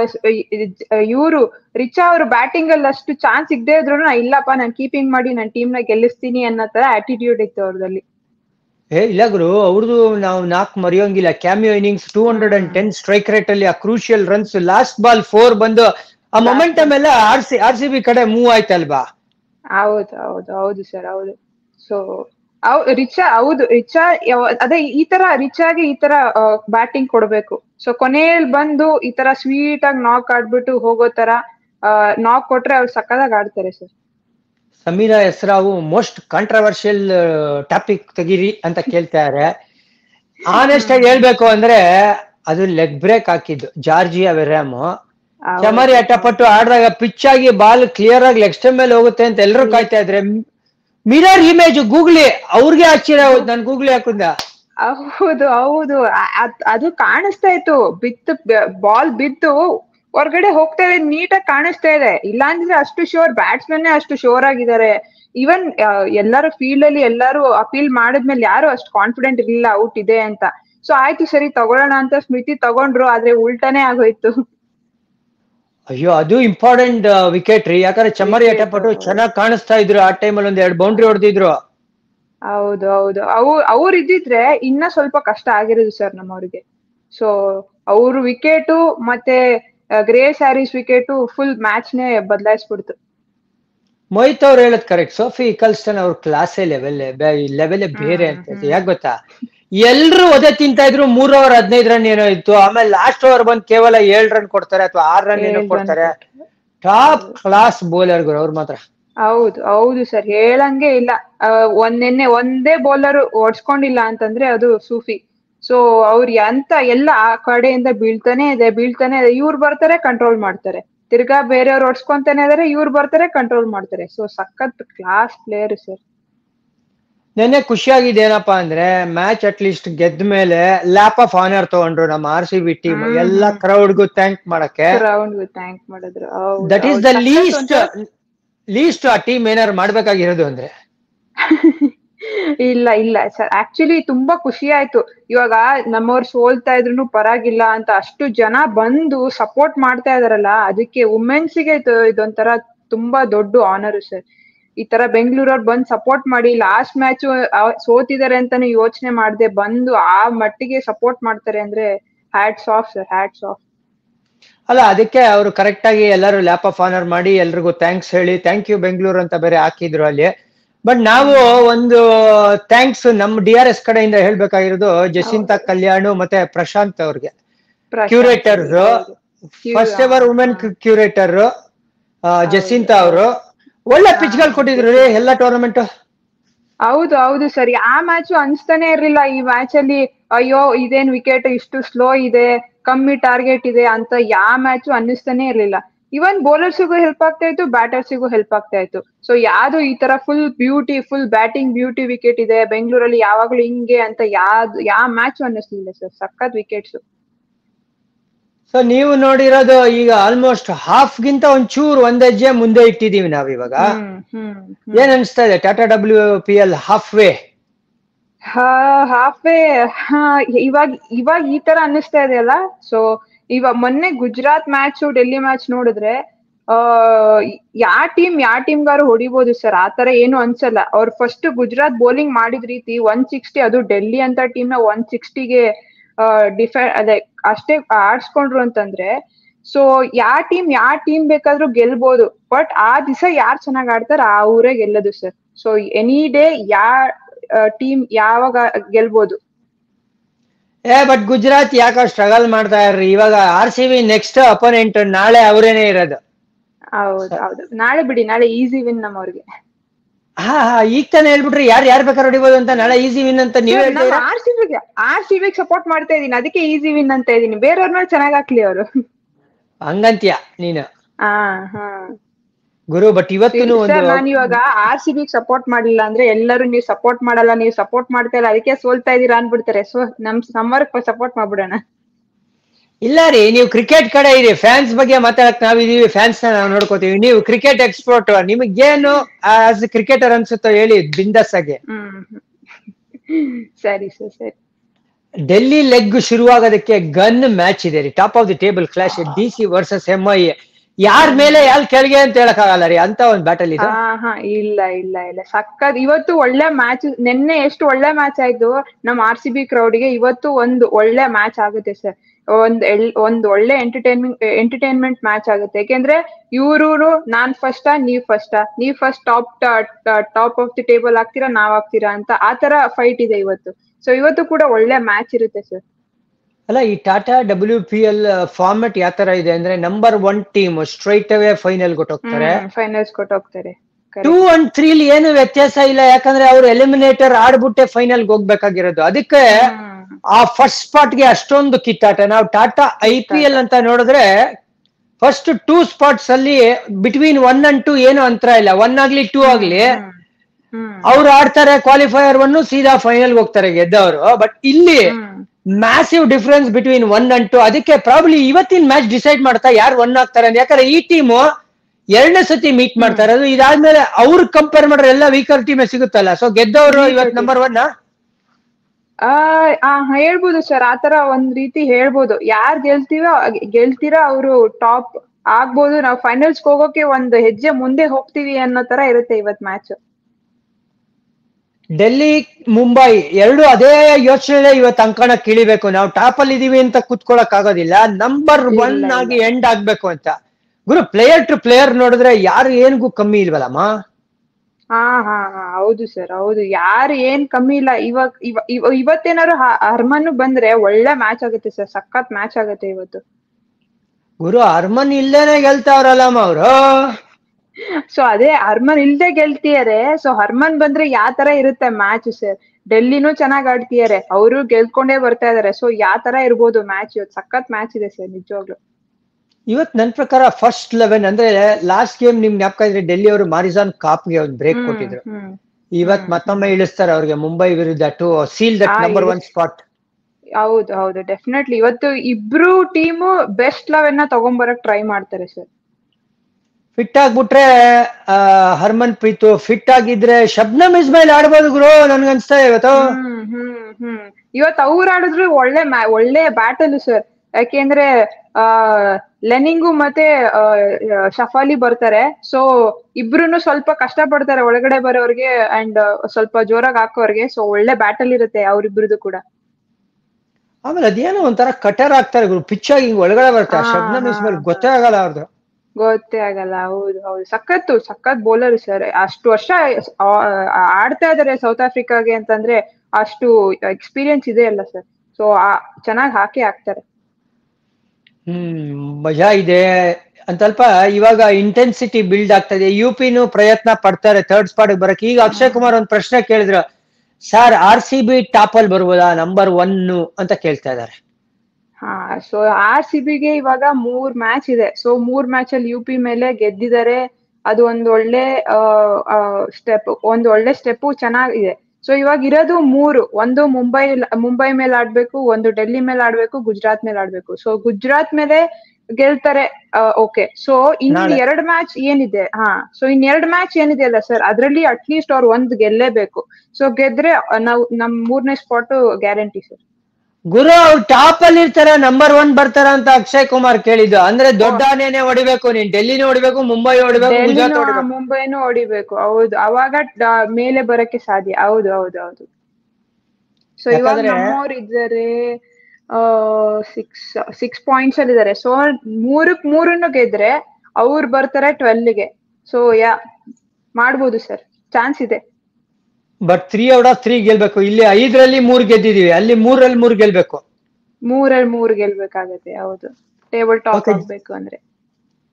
ಇವರು ರಿಚಾ ಅವರು ಬ್ಯಾಟಿಂಗ್ ಅಲ್ಲಿ ಅಷ್ಟು ಚಾನ್ಸ್ ಸಿಗದೆ ಇದ್ರು ಇಲ್ಲಪ್ಪ ನಾನು ಕೀಪಿಂಗ್ ಮಾಡಿ ನನ್ನ ಟೀಮ್ ನ ಗೆಲ್ಲಿಸ್ತೀನಿ ಅನ್ನೋ ತರ ಆಟಿಟ್ಯೂಡ್ ಇತ್ತು ಅವ್ರದಲ್ಲಿ ಏ ಇಲ್ಲ ಗುರು ಅವ್ರದ್ದು ನಾವು ನಾಲ್ಕು ಮರೆಯೋಂಗಿಲ್ಲ cameo innings two hundred and ten strike rate ಅಲ್ಲಿ ಆ crucial runs last ball four ಬಂದು ಆ ಮೊಮೆಂಟಮ್ ಎಲ್ಲ R C R C B ಕಡೆ ಮೂವ್ ಆಯ್ತಲ್ವಾ ಹೌದು ಹೌದು ಹೌದು ಸರ್ ಹೌದು ಸೊ ಅವ್ ರಿಚಾ ಹೌದು ರಿಚಾ ಯಾವ- ಅದೇ ಈ ತರ ರಿಚಾಗೆ ಈ ತರ ಬ್ಯಾಟಿಂಗ್ ಕೊಡ್ಬೇಕು ಸೊ ಕೊನೆಯಲ್ಲಿ ಬಂದು ಈ ತರ ಸ್ವೀಟ್ ಆಗಿ ನಾಕ್ ಆಡ್ಬಿಟ್ಟು ಹೋಗೋ ತರ ನಾಕ್ ಕೊಟ್ರೆ ಅವ್ರು ಸಕ್ಕದಾಗ ಆಡ್ತಾರೆ ಸರ್ ಸಮೀರಾ ಹೆಸರಾವು ಮೋಸ್ಟ್ ಕಾಂಟ್ರವರ್ಷಿಯಲ್ ಟಾಪಿಕ್ ತೆಗೀರಿ ಅಂತ ಕೇಳ್ತಾರೆ ಆನೆಸ್ಟ್ ಆಗಿ ಹೇಳ್ಬೇಕು ಅಂದ್ರೆ ಅದು ಲೆಗ್ ಬ್ರೇಕ್ ಹಾಕಿದ್ದು ಜಾರ್ಜಿಯಾ ವೆರಾಮ್ ಚಮರಿ ಅಟ್ಟಪಟ್ಟು ಆಡಿದಾಗ ಪಿಚ್ ಆಗಿ ಬಾಲ್ ಕ್ಲಿಯರ್ ಆಗಿ ಲೆಗ್ ಸ್ಟಂಪ್ ಮೇಲೆ ಹೋಗುತ್ತೆ ಅಂತ ಎಲ್ಲರೂ ಕಾಯ್ತಾ ಇದ್ರೆ ಮಿರರ್ ಇಮೇಜ್ ಗೂಗ್ಲಿ ಅವ್ರಿಗೆ ಆಶ್ಚರ್ಯ ಆಗೋದು ನಾನು ಗೂಗ್ಲಿ ಹಾಕುದ ಹೌದು ಹೌದು ಅ- ಅದ್- ಅದು ಕಾಣಿಸ್ತಾ ಇತ್ತು ಬಿತ್ತು ಬಾಲ್ ಬಿದ್ದು ಹೊರಗಡೆ ಹೋಗ್ತಾ ಇದೆ ನೀಟಾಗಿ ಕಾಣಿಸ್ತಾ ಇದೆ ಇಲ್ಲಾಂದ್ರೆ ಅಷ್ಟು ಶೋರ್ ಬ್ಯಾಟ್ಸ್ಮನ್ ಅಷ್ಟು ಶೋರ್ ಆಗಿದ್ದಾರೆ ಈವನ್ ಎಲ್ಲರೂ ಫೀಲ್ಡ್ ಅಲ್ಲಿ ಎಲ್ಲರೂ ಅಪೀಲ್ ಮಾಡಿದ್ಮೇಲೆ ಯಾರು ಅಷ್ಟು ಕಾನ್ಫಿಡೆಂಟ್ ಇರ್ಲಿಲ್ಲ ಔಟ್ ಇದೆ ಅಂತ ಸೊ ಆಯ್ತು ಸರಿ ತಗೊಳ್ಳೋಣ ಅಂತ ಸ್ಮಿತಿ ತಗೊಂಡ್ರು ಆದ್ರೆ ಉಲ್ಟಾನೇ ಆಗೋಯ್ತು ಅಯ್ಯೋ ಅದು ಇಂಪಾರ್ಟೆಂಟ್ ವಿಕೆಟ್ ರೀ ಯಾಕಂದ್ರೆ ಚಮರಿ Wicket, ಅಟ್ಟಪಟ್ಟು ಹೌದು. ಚೆನ್ನಾಗಿ ಕಾಣಿಸ್ತಾ ಇದ್ರು ಆ ಟೈಮಲ್ಲಿ ಒಂದ್ ಎರಡು ಬೌಂಡ್ರಿ ಹೊಡೆದಿದ್ರು ಹೌದು ಹೌದು ಅವು ಅವ್ರು ಇದ್ದಿದ್ರೆ ಇನ್ನ ಸ್ವಲ್ಪ ಕಷ್ಟ ಆಗಿರೋದು ಸರ್ ನಮ್ಮವ್ರಿಗೆ ಸೊ ಅವ್ರ ವಿಕೆಟು ಮತ್ತೆ Grace Harris wicket full match ನೇ ಬದಲಾಯಿಸ್ಬಿಡ್ತು ಮೊಹಿತ್ ಅವ್ರು ಹೇಳದ್ ಕರೆಕ್ಟ್ ಸೋಫಿ ಕಲ್ಸ್ಟನ್ ಅವ್ರ ಕ್ಲಾಸೇ ಲೆವೆಲ್ ಲೆವೆಲ್ ಬೇರೆ ಅಂತ ಹ್ಮ್. ಯಾಕೆ ಗೊತ್ತಾ ಎಲ್ರು ಒದೆ ತಿಂತಾ ಇದ್ರು ಮೂರ್ ಓವರ್ ಹದಿನೈದು ರನ್ ಏನೋ ಇತ್ತು ಆಮೇಲೆ ಲಾಸ್ಟ್ ಓವರ್ ಬಂದ್ ಕೇವಲ ಏಳ್ ರನ್ ಕೊಡ್ತಾರೆ ಅಥವಾ ಆರ್ ರನ್ ಏನೋ ಏಳ್ run ಕೊಡ್ತಾರೆ ಕೊಡ್ತಾರೆ. ಟಾಪ್ ಕ್ಲಾಸ್ ಬೌಲರ್ ಗುರು ಅವ್ರು ಮಾತ್ರ ಹೌದು ಹೌದು ಸರ್ ಹೇಳಂಗೆ ಇಲ್ಲ ಆ, ಒಂದ್ ನಿನ್ನೆ ಒಂದೇ ಬೌಲರ್ ಓಡ್ಸ್ಕೊಂಡಿಲ್ಲ ಅಂತಂದ್ರೆ ಅದು ಸೂಫಿ ಸೊ ಅವ್ರು ಎಂತ ಎಲ್ಲ ಆ ಕಡೆಯಿಂದ ಬೀಳ್ತಾನೆ ಇದೆ ಬೀಳ್ತಾನೆ ಇದೆ ಇವ್ರು ಬರ್ತಾರೆ ಕಂಟ್ರೋಲ್ ಮಾಡ್ತಾರೆ ತಿರ್ಗಾ ಬೇರೆಯವ್ರು ಓಡ್ಸ್ಕೊಂತಾನೆ ಇದಾರೆ ಇವ್ರು ಬರ್ತಾರೆ ಕಂಟ್ರೋಲ್ ಮಾಡ್ತಾರೆ ಸೊ ಸಖತ್ ಕ್ಲಾಸ್ ಪ್ಲೇಯರ್ ಸರ್ ನೆನ್ನೆ ಖುಷಿಯಾಗಿದೆ ಏನಪ್ಪಾ ಅಂದ್ರೆ ಮ್ಯಾಚ್ ಅಟ್ ಲೀಸ್ಟ್ ಗೆದ್ದ ಮೇಲೆ ಲ್ಯಾಪ್ ಆಫ್ ಆನರ್ ತಗೊಂಡ್ರು ನಮ್ಮ ಆರ್ ಸಿ ಬಿ ಟೀಮ್ ಹ್ಮ್. ಎಲ್ಲಾ ಕ್ರೌಡ್ಗೂ ಥ್ಯಾಂಕ್ ಮಾಡಕ್ಕೆ ರೌಂಡ್ ಥ್ಯಾಂಕ್ ಮಾಡಿದ್ರು ಹೌದು, ದಟ್ ಈಸ್ ಹೌದು. ದ ಸಖತ್ ಲೀಸ್ಟ್ ಒಂಥರ- ಲೀಸ್ಟ್ ಆ ಟೀಮ್ ಏನಾರು ಮಾಡ್ಬೇಕಾಗಿರೋದು ಅಂದ್ರೆ ಇಲ್ಲ ಇಲ್ಲ ಸರ್ ಆಕ್ಚುಲಿ ತುಂಬಾ ಖುಷಿ ಆಯ್ತು ಇವಾಗ ನಮ್ಮವ್ರು ಸೋಲ್ತಾ ಇದ್ರು ಪರವಾಗಿಲ್ಲ ಅಂತ ಅಷ್ಟು ಜನ ಬಂದು ಸಪೋರ್ಟ್ ಮಾಡ್ತಾ ಇದಾರಲ್ಲ ಅದಕ್ಕೆ ವುಮೆನ್ಸ್ಗೆ ಇದೊಂಥರ ತುಂಬಾ ದೊಡ್ಡ ಆನರ್ ಸರ್ ಈ ತರ ಬೆಂಗಳೂರವ್ರು ಬಂದ್ ಸಪೋರ್ಟ್ ಮಾಡಿ ಲಾಸ್ಟ್ ಮ್ಯಾಚ್ ಸೋತಿದ್ದಾರೆ ಅಂತಾನು ಯೋಚನೆ ಮಾಡದೆ ಬಂದು ಆ ಮಟ್ಟಿಗೆ ಸಪೋರ್ಟ್ ಮಾಡ್ತಾರೆ ಅಂದ್ರೆ hats off sir hats off ಅಲ್ಲ ಅದಕ್ಕೆ ಅವರು ಕರೆಕ್ಟ್ ಆಗಿ ಎಲ್ಲರೂ ಲ್ಯಾಪ್ ಆಫ್ ಆನರ್ ಮಾಡಿ ಎಲ್ರಿಗೂ ಥ್ಯಾಂಕ್ಸ್ ಹೇಳಿ ಥ್ಯಾಂಕ್ ಯು ಬೆಂಗಳೂರು ಅಂತ ಬೇರೆ ಹಾಕಿದ್ರು ಅಲ್ಲಿ ಬಟ್ ನಾವು ಒಂದು ಥ್ಯಾಂಕ್ಸ್ ನಮ್ಮ ಡಿ ಆರ್ ಎಸ್ ಕಡೆಯಿಂದ ಹೇಳ್ಬೇಕಾಗಿರೋದು ಜಸಿಂತಾ ಕಲ್ಯಾಣ್ ಮತ್ತೆ ಪ್ರಶಾಂತ್ ಅವ್ರಿಗೆ curators first ever women curator Jacintha ಅವರು ಒಳ್ಳೆ ಪಿಚ್ ಗಳು ಕೊಟ್ಟಿದ್ರು ರೀ ಎಲ್ಲ ಟೂರ್ನಮೆಂಟ್ ಹೌದು ಹೌದು ಸರಿ ಆ ಮ್ಯಾಚ್ ಅನ್ಸ್ತಾನೆ ಇರ್ಲಿಲ್ಲ ಈ ಮ್ಯಾಚ್ ಅಲ್ಲಿ ಅಯ್ಯೋ ಇದೇನ್ ವಿಕೆಟ್ ಇಷ್ಟು ಸ್ಲೋ ಇದೆ ಕಮ್ಮಿ ಟಾರ್ಗೆಟ್ ಇದೆ ಅಂತ ಯಾವ ಮ್ಯಾಚ್ ಅನ್ನಿಸ್ತಾನೆ ಇರ್ಲಿಲ್ಲ ಇವನ್ ಬೌಲರ್ಸಿಗೂ ಹೆಲ್ಪ್ ಆಗ್ತಾ ಇತ್ತು ಬ್ಯಾಟರ್ಸಿಗೂ ಹೆಲ್ಪ್ ಆಗ್ತಾ ಇತ್ತು ಸೊ ಯಾವ್ದು ಈ ತರ full beauty full batting beauty wicket ಇದೆ ಬೆಂಗಳೂರಲ್ಲಿ ಯಾವಾಗ್ಲೂ ಹಿಂಗೆ ಅಂತ ಯಾವ್ದು ಯಾವ ಮ್ಯಾಚ್ ಅನ್ನಿಸ್ಲಿಲ್ಲ ಸರ್ ಸಖತ್ ವಿಕೆಟ್ಸ್ ಸೊ ನೀವು ನೋಡಿರೋದು ಈಗ ಆಲ್ಮೋಸ್ಟ್ ಹಾಫ್ ಗಿಂತ ಒಂಚೂರು ಒಂದ್ ಹೆಜ್ಜೆ ಮುಂದೆ ಇಟ್ಟಿದೀವಿ ನಾವ್ ಇವಾಗ ಹ್ಮ್ ಹ್ಮ್ ಹ್ಮ್. ಏನ್ ಅನ್ಸ್ತಾ ಇದೆ Tata W P L half way half ಇವಾಗ ಇವಾಗ ಈ ತರ ಅನ್ನಿಸ್ತಾ ಇದೆಯಲ್ಲ ಸೊ ಇವಾಗ ಮೊನ್ನೆ ಗುಜರಾತ್ ಮ್ಯಾಚ್ ಡೆಲ್ಲಿ ಮ್ಯಾಚ್ ನೋಡಿದ್ರೆ ಆ ಯಾ ಟೀಮ್ ಯಾ ಟೀಮ್ಗಾರು ಹೊಡಿಬೋದು ಸರ್ ಆತರ ಏನು ಅನ್ಸಲ್ಲ ಅವ್ರು ಫಸ್ಟ್ ಗುಜರಾತ್ ಬೌಲಿಂಗ್ ಮಾಡಿದ ರೀತಿ ಒನ್ ಸಿಕ್ಸ್ಟಿ ಅದು ಡೆಲ್ಲಿ ಅಂತ ಟೀಮ್ ನ ಒನ್ ಸಿಕ್ಸ್ಟಿಗೆ ಡಿಫೆ ಅದೇ ಅಷ್ಟೇ ಆಡ್ಸ್ಕೊಂಡ್ರು ಅಂತಂದ್ರೆ ಸೊ ಯಾ ಟೀಮ್ ಯಾ ಟೀಮ್ ಬೇಕಾದ್ರೂ ಗೆಲ್ಬೋದು ಬಟ್ ಆ ದಿವಸ ಯಾರ್ ಚೆನ್ನಾಗ್ ಆಡ್ತಾರ ಆ ಊರೇ ಗೆಲ್ಲದು ಸರ್ ಸೊ ಎನಿ ಡೇ ಯಾ ಟೀಮ್ ಯಾವಾಗ ಗೆಲ್ಬೋದು ಏ ಬಟ್ ಗುಜರಾತ್ ಯಾಕ ಸ್ಟ್ರಗಲ್ ಮಾಡ್ತಾ ಇರ್ರಿ ಇವಾಗ R C B next opponent ನಾಳೆ ಅವರೇನೆ ಇರೋದು ಹೌದು ಹೌದು ನಾಳೆ ಬಿಡಿ ನಾಳೆ ಈಸಿ ವಿನ್ ನಮ್ಮವ್ರಿಗೆ ಹಾ ಹಾ ಈಗ ತಾನೇ ಹೇಳ್ಬಿಟ್ರಿ ಯಾರು ಯಾರು ಬೇಕಾದ್ರೆ ಹೊಡಿಬೋದು ಅಂತ ನಾಳೆ ಈಸಿ ವಿನ್ ಅಂತ ನೀವ್ ನಮ್ಮ ಹೇಳ್ತೀರಾ ಆರ್ ಸಿ ಬಿಗೆ ಆರ್ ಸಿ ಬಿಗೆ ಸಪೋರ್ಟ್ ಮಾಡ್ತಾ ಇದೀನಿ ಅದಕ್ಕೆ ಈಸಿ ವಿನ್ ಅಂತ ಇದೀನಿ ಬೇರೆಯವ್ರ ಮೇಲೆ ಚೆನ್ನಾಗ್ ಹಾಕ್ಲಿ ಅವರು ಹಂಗಂತೀಯ ನೀನು ಹಾ ಹಾ ಗುರು ಬಟ್ ಇವತ್ತು ಸರ್ ಒಂದು ನಾನು ಇವಾಗ ಆರ್ ಸಿ ಬಿಗ್ ಸಪೋರ್ಟ್ ಮಾಡಿಲ್ಲ ಅಂದ್ರೆ ಎಲ್ಲರೂ ನೀವು ಸಪೋರ್ಟ್ ಮಾಡಲ್ಲ ನೀವು ಸಪೋರ್ಟ್ ಮಾಡ್ತಾ ಇಲ್ಲ ಅದಕ್ಕೆ ಸೋಲ್ತಾ ಇದೀರಾ ಅನ್ಬಿಡ್ತಾರೆ ಸೊ ನಮ್ ಸಮ್ಮರ್ ಸಪೋರ್ಟ್ ಮಾಡ್ಬಿಡೋಣ ಇಲ್ಲ ರೀ ನೀವು ಕ್ರಿಕೆಟ್ ಕಡೆ ಇರಿ ಫ್ಯಾನ್ಸ್ ಬಗ್ಗೆ ಮಾತಾಡಕ್ ನಾವಿದೀವಿ ಫ್ಯಾನ್ಸ್ ನಾವು ನೋಡ್ಕೋತೀವಿ ನೀವು ಕ್ರಿಕೆಟ್ ಎಕ್ಸ್ಪೋರ್ಟ್ ನಿಮಗೇನು ಆಸ್ ಕ್ರಿಕೆಟರ್ ಅನ್ಸುತ್ತೋ ಹೇಳಿ ಬಿಂದಾಸ್ ಆಗಿ ಹ್ಮ್ ಸರಿ ಸರ್ ಸರಿ ಡೆಲ್ಲಿ ಲೆಗ್ ಶುರುವಾಗೋದಕ್ಕೆ ಗನ್ ಮ್ಯಾಚ್ ಇದೆ ರೀ top of the table clash D C versus M I ಯಾರ ಮೇಲೆ ಯಾರ್ ಕೆಳಗೆ ಅಂತ ಹೇಳಕ್ ಆಗಲ್ಲ ರೀ ಅಂತ ಒಂದ್ ಬ್ಯಾಟಲ್ ಇದು ಹಾ ಹಾ ಇಲ್ಲ ಇಲ್ಲ ಇಲ್ಲ ಸಕ್ಕತ್ ಇವತ್ತು ಒಳ್ಳೆ ಮ್ಯಾಚ್ ನಿನ್ನೆ ಎಷ್ಟು ಒಳ್ಳೆ ಮ್ಯಾಚ್ ಆಯ್ತು ನಮ್ ಆರ್ ಸಿ ಬಿ ಕ್ರೌಡ್ಗೆ ಇವತ್ತು ಒಂದು ಒಳ್ಳೆ ಮ್ಯಾಚ್ ಆಗುತ್ತೆ ಸರ್ ಒಂದ್ ಎಲ್ ಒಂದ್ ಒಳ್ಳೆ ಎಂಟರ್ಟೈನ್ಮೆಂಟ್ ಎಂಟರ್ಟೈನ್ಮೆಂಟ್ ಮ್ಯಾಚ್ ಆಗುತ್ತೆ ಯಾಕೆಂದ್ರೆ ಇವ್ರು ನಾನ್ ಫಸ್ಟಾ ನೀವ್ ಫಸ್ಟಾ ನೀವ್ first top top of the table ಆಗ್ತೀರಾ ನಾವ್ ಆಗ್ತೀರಾ ಅಂತ ಆ ತರ ಫೈಟ್ ಇದೆ ಇವತ್ತು ಸೊ ಇವತ್ತು ಕೂಡ ಒಳ್ಳೆ ಮ್ಯಾಚ್ ಇರುತ್ತೆ ಸರ್ ಅಲ್ಲ ಈ Tata W P L format ಯಾವ ತರ ಇದೆ ಅಂದ್ರೆ number one team straight away final ಕೊಟ್ಟೋಗ್ತಾರೆ ಫೈನಲ್ಸ್ ಕೊಟ್ಟೋಗ್ತಾರೆ ಟೂ ಅಂಡ್ ತ್ರೀಲಿ ಏನು ವ್ಯತ್ಯಾಸ ಇಲ್ಲ ಯಾಕಂದ್ರೆ ಅವ್ರು ಎಲಿಮಿನೇಟರ್ ಆಡ್ಬಿಟ್ಟೆ ಫೈನಲ್ ಹೋಗ್ಬೇಕಾಗಿರೋದು ಅದಕ್ಕೆ ಆ ಫಸ್ಟ್ ಸ್ಪಾಟ್ ಗೆ ಅಷ್ಟೊಂದು ಕಿತ್ತಾಟ ನಾವು ಟಾಟಾ ಐ ಪಿ ಎಲ್ ಅಂತ ನೋಡಿದ್ರೆ ಫಸ್ಟ್ ಟೂ ಸ್ಪಾಟ್ಸ್ ಅಲ್ಲಿ ಬಿಟ್ವೀನ್ ಒನ್ ಅಂಡ್ ಟೂ ಏನು ಅಂತರ ಇಲ್ಲ ಒನ್ ಆಗ್ಲಿ ಟೂ ಆಗ್ಲಿ ಹ್ಮ್ ಅವ್ರು ಆಡ್ತಾರೆ ಕ್ವಾಲಿಫೈಯರ್ ಒನ್ ಸೀದಾ ಫೈನಲ್ ಹೋಗ್ತಾರೆ ಗೆದ್ದವರು ಬಟ್ ಇಲ್ಲಿ ಹ್ಮ್ massive difference between one and two ಅದಕ್ಕೆ ಪ್ರಾಬ್ಲಿ ಇವತ್ತಿನ ಮ್ಯಾಚ್ ಡಿಸೈಡ್ ಮಾಡ್ತಾ ಯಾರು ಒನ್ ಆಗ್ತಾರೆ ಅಂತ ಯಾಕಂದ್ರೆ ಈ ಟೀಮು ಎರಡನೇ ಸತಿ ಮೀಟ್ ಮಾಡ್ತಾರೆ ಅದು ಇದಾದ್ಮೇಲೆ ಅವ್ರು ಕಂಪೇರ್ ಮಾಡಿದ್ರೆ ಎಲ್ಲ ವೀಕರ್ ಟೀಮ್ ಸಿಗುತ್ತಲ್ಲ ಸೊ ಗೆದ್ದವರು ಇವತ್ತು ನಂಬರ್ ಒನ್ ಆ ಆ, ಹೇಳ್ಬೋದು ಸರ್ ಆತರ ಒಂದ್ ರೀತಿ ಹೇಳ್ಬೋದು ಯಾರ್ ಗೆಲ್ತೀವೋ ಗೆಲ್ತೀರಾ ಅವರು ಟಾಪ್ ಆಗ್ಬೋದು ನಾವು ಫೈನಲ್ಸ್ ಹೋಗೋಕೆ ಒಂದ್ ಹೆಜ್ಜೆ ಮುಂದೆ ಹೋಗ್ತೀವಿ ಅನ್ನೋ ತರ ಇರುತ್ತೆ ಇವತ್ ಮ್ಯಾಚ್ ಡೆಲ್ಲಿ ಮುಂಬೈ ಎರಡು ಅದೇ ಯೋಚನೆ ಇವತ್ತು ಅಂಕಣ ಕಿಳಿಬೇಕು ನಾವು ಟಾಪ್ ಅಲ್ಲಿ ಇದೀವಿ ಅಂತ ಕುತ್ಕೊಳಕ್ ಆಗೋದಿಲ್ಲ ನಂಬರ್ ಇಲ್ಲ, ಒನ್ ಇಲ್ಲ. ಆಗಿ ಎಂಡ್ ಆಗ್ಬೇಕು ಅಂತ ಗುರು ಪ್ಲೇಯರ್ ಟು ಪ್ಲೇಯರ್ ನೋಡಿದ್ರೆ ಯಾರು ಏನ್ಗೂ ಕಮ್ಮಿ ಇಲ್ವಲ್ಲಮ್ಮ ಹಾ ಹಾ ಹಾ ಹೌದು ಸರ್ ಹೌದು ಯಾರು ಏನ್ ಕಮ್ಮಿ ಇಲ್ಲ ಇವಾಗ ಇವ ಇವ- ಇವತ್ತೇನಾದ್ರು ಹ- ಹರ್ಮನ್ ಬಂದ್ರೆ ಒಳ್ಳೆ ಮ್ಯಾಚ್ ಆಗುತ್ತೆ ಸರ್ ಸಖತ್ ಮ್ಯಾಚ್ ಆಗುತ್ತೆ ಇವತ್ತು ಗುರು ಹರ್ಮನ್ ಇಲ್ದೇನೆ ಗೆಲ್ತಾವ್ರಲ್ಲಮ್ಮ ಅವರು ಸೊ ಅದೇ ಹರ್ಮನ್ ಇಲ್ದೆ ಗೆಲ್ತಿಯಾರೆ ಸೊ ಹರ್ಮನ್ ಬಂದ್ರೆ ಯಾವ ತರ ಇರುತ್ತೆ ಮ್ಯಾಚ್ ಸರ್ ಡೆಲ್ಲಿನೂ ಚೆನ್ನಾಗ್ ಆಡ್ತಿದಾರೆ ಅವರು ಗೆಲ್ಕೊಂಡೇ ಬರ್ತಾ ಇದಾರೆ ಸೊ ಯಾವ ತರ ಇರ್ಬೋದು ಮ್ಯಾಚ್ ಇವತ್ತು ಸಖತ್ ಮ್ಯಾಚ್ ಇದೆ ಸರ್ ನಿಜವಾಗ್ಲು ಇವತ್ ನನ್ ಪ್ರಕಾರ ಫಸ್ಟ್ ಲೆವೆನ್ ಅಂದ್ರೆ ಲಾಸ್ಟ್ ಗೇಮ್ ನಿಮ್ ಜ್ಞಾಪಕ ಇದ್ರೆ ಡೆಲ್ಲಿ ಅವರು ಮಾರಿಜಾನ್ ಕಾಪ್ಗೆ ಒಂದು ಬ್ರೇಕ್ ಹ್ಮ್, ಕೊಟ್ಟಿದ್ರು ಹ್ಮ್. ಇವತ್ ಮತ್ತೊಮ್ಮೆ ಇಳಿಸ್ತಾರೆ ಅವ್ರಿಗೆ ಮುಂಬೈ ವಿರುದ್ಧ ಟು ಸೀಲ್ ದಟ್ ಆ, ನಂಬರ್ ಒನ್ ಇಳಿಸ್- ಸ್ಪಾಟ್ ಹೌದು ಹೌದು ಡೆಫಿನೆಟ್ಲಿ ಇವತ್ತು ಇಬ್ರು ಟೀಮು ಬೆಸ್ಟ್ ಲೆವೆನ್ ನ ತಗೊಂಬರಕ್ ಟ್ರೈ ಮಾಡ್ತಾರೆ ಸರ್ ಫಿಟ್ ಆಗ್ಬಿಟ್ರೆ ಆ, ಹರ್ಮನ್ ಪ್ರೀತು ಫಿಟ್ ಆಗಿದ್ರೆ ಶಬ್ನಮ್ ಇಸ್ಮಾಯಿಲ್ ಆಡ್ಬೋದು ಗುರು ನನ್ಗನ್ಸ್ತಾ ಇವತ್ತು ಹ್ಮ್ ಹ್ಮ್ ಹ್ಮ್ ಇವತ್ ಅವ್ರು ಆಡಿದ್ರು ಒಳ್ಳೆ ಮ್ಯಾ- ಒಳ್ಳೆ ಬ್ಯಾಟಲ್ ಸರ್ ಯಾಕೆಂದ್ರೆ ಆ ಲೆನಿಂಗು ಮತ್ತೆ ಆ, ಶಫಾಲಿ ಬರ್ತಾರೆ ಸೊ ಇಬ್ರುನು ಸ್ವಲ್ಪ ಕಷ್ಟ ಪಡ್ತಾರೆ ಒಳಗಡೆ ಬರೋರ್ಗೆ ಅಂಡ್ ಸ್ವಲ್ಪ ಜೋರಾಗಿ ಹಾಕೋರ್ಗೆ ಸೊ ಒಳ್ಳೆ ಬ್ಯಾಟಲ್ ಇರುತ್ತೆ ಅವ್ರಿಬ್ರದ್ದು ಕೂಡ ಆಮೇಲೆ ಅದೇನೋ ಒಂಥರ ಕಟರ್ ಆಗ್ತಾರೆ ಗುರು ಪಿಚ್ ಆಗಿ ಹಿಂಗ್ ಒಳಗಡೆ ಬರ್ತಾರೆ ಹಾ, ಶಬ್ನಮ್ ಹಾ, ಇಸ್ಮಾಯಿಲ್ ಹಾ. ಗೊತ್ತೇ ಆಗಲ್ಲ ಅವ್ರದ್ದು ಗೊತ್ತೇ ಆಗಲ್ಲ ಹೌದು ಹೌದು ಸಖತ್ತು ಸಖತ್ ಬೌಲರ್ ಸರ್ ಅಷ್ಟು ವರ್ಷ ಆ, ಆಡ್ತಾ ಇದಾರೆ ಸೌತ್ ಆಫ್ರಿಕಾಗೆ ಅಂತಂದ್ರೆ ಅಷ್ಟು ಎಕ್ಸ್ಪೀರಿಯನ್ಸ್ ಇದೆ ಅಲ್ಲ ಸರ್ ಸೊ ಚೆನ್ನಾಗಿ ಹಾಕಿ ಹಾಕ್ತಾರೆ ಹ್ಮ್ ಮಜಾ ಇದೆ ಒಂದ್ ಸ್ವಲ್ಪ ಇವಾಗ ಇಂಟೆನ್ಸಿಟಿ ಬಿಲ್ಡ್ ಆಗ್ತಾ ಇದೆ ಯು ಪಿನು ಪ್ರಯತ್ನ ಪಡ್ತಾರೆ ಥರ್ಡ್ ಸ್ಪಾಟ್ ಬರಕ್ ಈಗ ಅಕ್ಷಯ್ ಕುಮಾರ್ ಒಂದ್ ಪ್ರಶ್ನೆ ಕೇಳಿದ್ರು sir R C B top ಅಲ್ಲಿ ಬರ್ಬೋದಾ ನಂಬರ್ ಒನ್ ಅಂತ ಕೇಳ್ತಾ ಇದಾರೆ ಹಾ ಸೊ ಆರ್ ಸಿ ಬಿಗೆ ಇವಾಗ ಮೂರ್ ಮ್ಯಾಚ್ ಇದೆ ಸೊ ಮೂರ್ ಮ್ಯಾಚ್ ಅಲ್ಲಿ ಯು ಪಿ ಮೇಲೆ ಗೆದ್ದಿದ್ದಾರೆ ಅದು ಒಂದು ಒಳ್ಳೆ ಸ್ಟೆಪ್ ಒಂದು ಒಳ್ಳೆ ಸ್ಟೆಪ್ ಚೆನ್ನಾಗಿದೆ ಸೊ ಇವಾಗ ಇರೋದು ಮೂರು ಒಂದು ಮುಂಬೈ ಮುಂಬೈ ಮೇಲೆ ಆಡ್ಬೇಕು ಒಂದು ಡೆಲ್ಲಿ ಮೇಲೆ ಆಡ್ಬೇಕು ಗುಜರಾತ್ ಮೇಲೆ ಆಡ್ಬೇಕು ಸೊ ಗುಜರಾತ್ ಮೇಲೆ ಗೆಲ್ತಾರೆ ಓಕೆ ಸೊ ಇನ್ ನಾಳೆ. ಎರಡ್ ಮ್ಯಾಚ್ ಏನಿದೆ ಹಾ ಸೊ ಇನ್ ಎರಡ್ ಮ್ಯಾಚ್ ಏನಿದೆ ಅಲ್ಲ ಸರ್ ಅದ್ರಲ್ಲಿ ಅಟ್ಲೀಸ್ಟ್ ಅವ್ರು ಒಂದ್ ಗೆಲ್ಲೇಬೇಕು ಸೊ ಗೆದ್ರೆ ಆ, ನಾವು ನಮ್ ಮೂರನೇ ಸ್ಪಾಟ್ ಗ್ಯಾರಂಟಿ ಸರ್ ಗುರು ಅವ್ರು ಟಾಪ್ ಅಲ್ಲಿ ಇರ್ತಾರ ನಂಬರ್ ಒನ್ ಬರ್ತಾರ ಅಂತ ಅಕ್ಷಯ್ ಕುಮಾರ್ ಕೇಳಿದ್ದು ಅಂದ್ರೆ ದೊಡ್ಡ ಆನೆನೆ ಹೊಡಿಬೇಕು ನೀನ್ ಡೆಲ್ಲಿನೂ ಹೊಡಿಬೇಕು ಮುಂಬೈ ಹೊಡಿಬೇಕು ಗುಜರಾತ್ ಡೆಲ್ಲಿನೂ ಹೊಡಿಬೇಕು ಮುಂಬೈನೂ ಹೊಡಿಬೇಕು ಹೌದು ಅವಾಗ ಡ- ಮೇಲೆ ಬರಕ್ಕೆ ಸಾಧ್ಯ ಹೌದು ಹೌದು ಹೌದು ಸೊ ಇವಾಗ ಯಾಕಂದ್ರೆ- ನಮ್ಮವ್ರು ಇದ್ದಾರೆ ಸಿಕ್ಸ್ ಸಿಕ್ಸ್ ಪಾಯಿಂಟ್ಸ್ ಅಲ್ಲಿ ಇದಾರೆ ಸೊ ಮೂರಕ್ ಮೂರನ್ನು ಗೆದ್ರೆ ಅವ್ರು ಬರ್ತಾರೆ ಟ್ವೆಲ್ ಗೆ ಸೊ ಯಾ ಮಾಡ್ಬೋದು ಸರ್ ಚಾನ್ಸ್ ಇದೆ but three out of three ಗೆಲ್ಬೇಕು ಇಲ್ಲಿ ಐದರಲ್ಲಿ ಮೂರ್ ಗೆದ್ದಿದೀವಿ ಅಲ್ಲಿ ಮೂರಲ್ಲಿ ಮೂರ್ ಗೆಲ್ಬೇಕು ಮೂರಲ್ಲಿ ಮೂರ್ ಗೆಲ್ಬೇಕಾಗತ್ತೆ ಹೌದು ಟೇಬಲ್ ಟಾಪ್ Okay. ಆಗ್ಬೇಕು ಅಂದ್ರೆ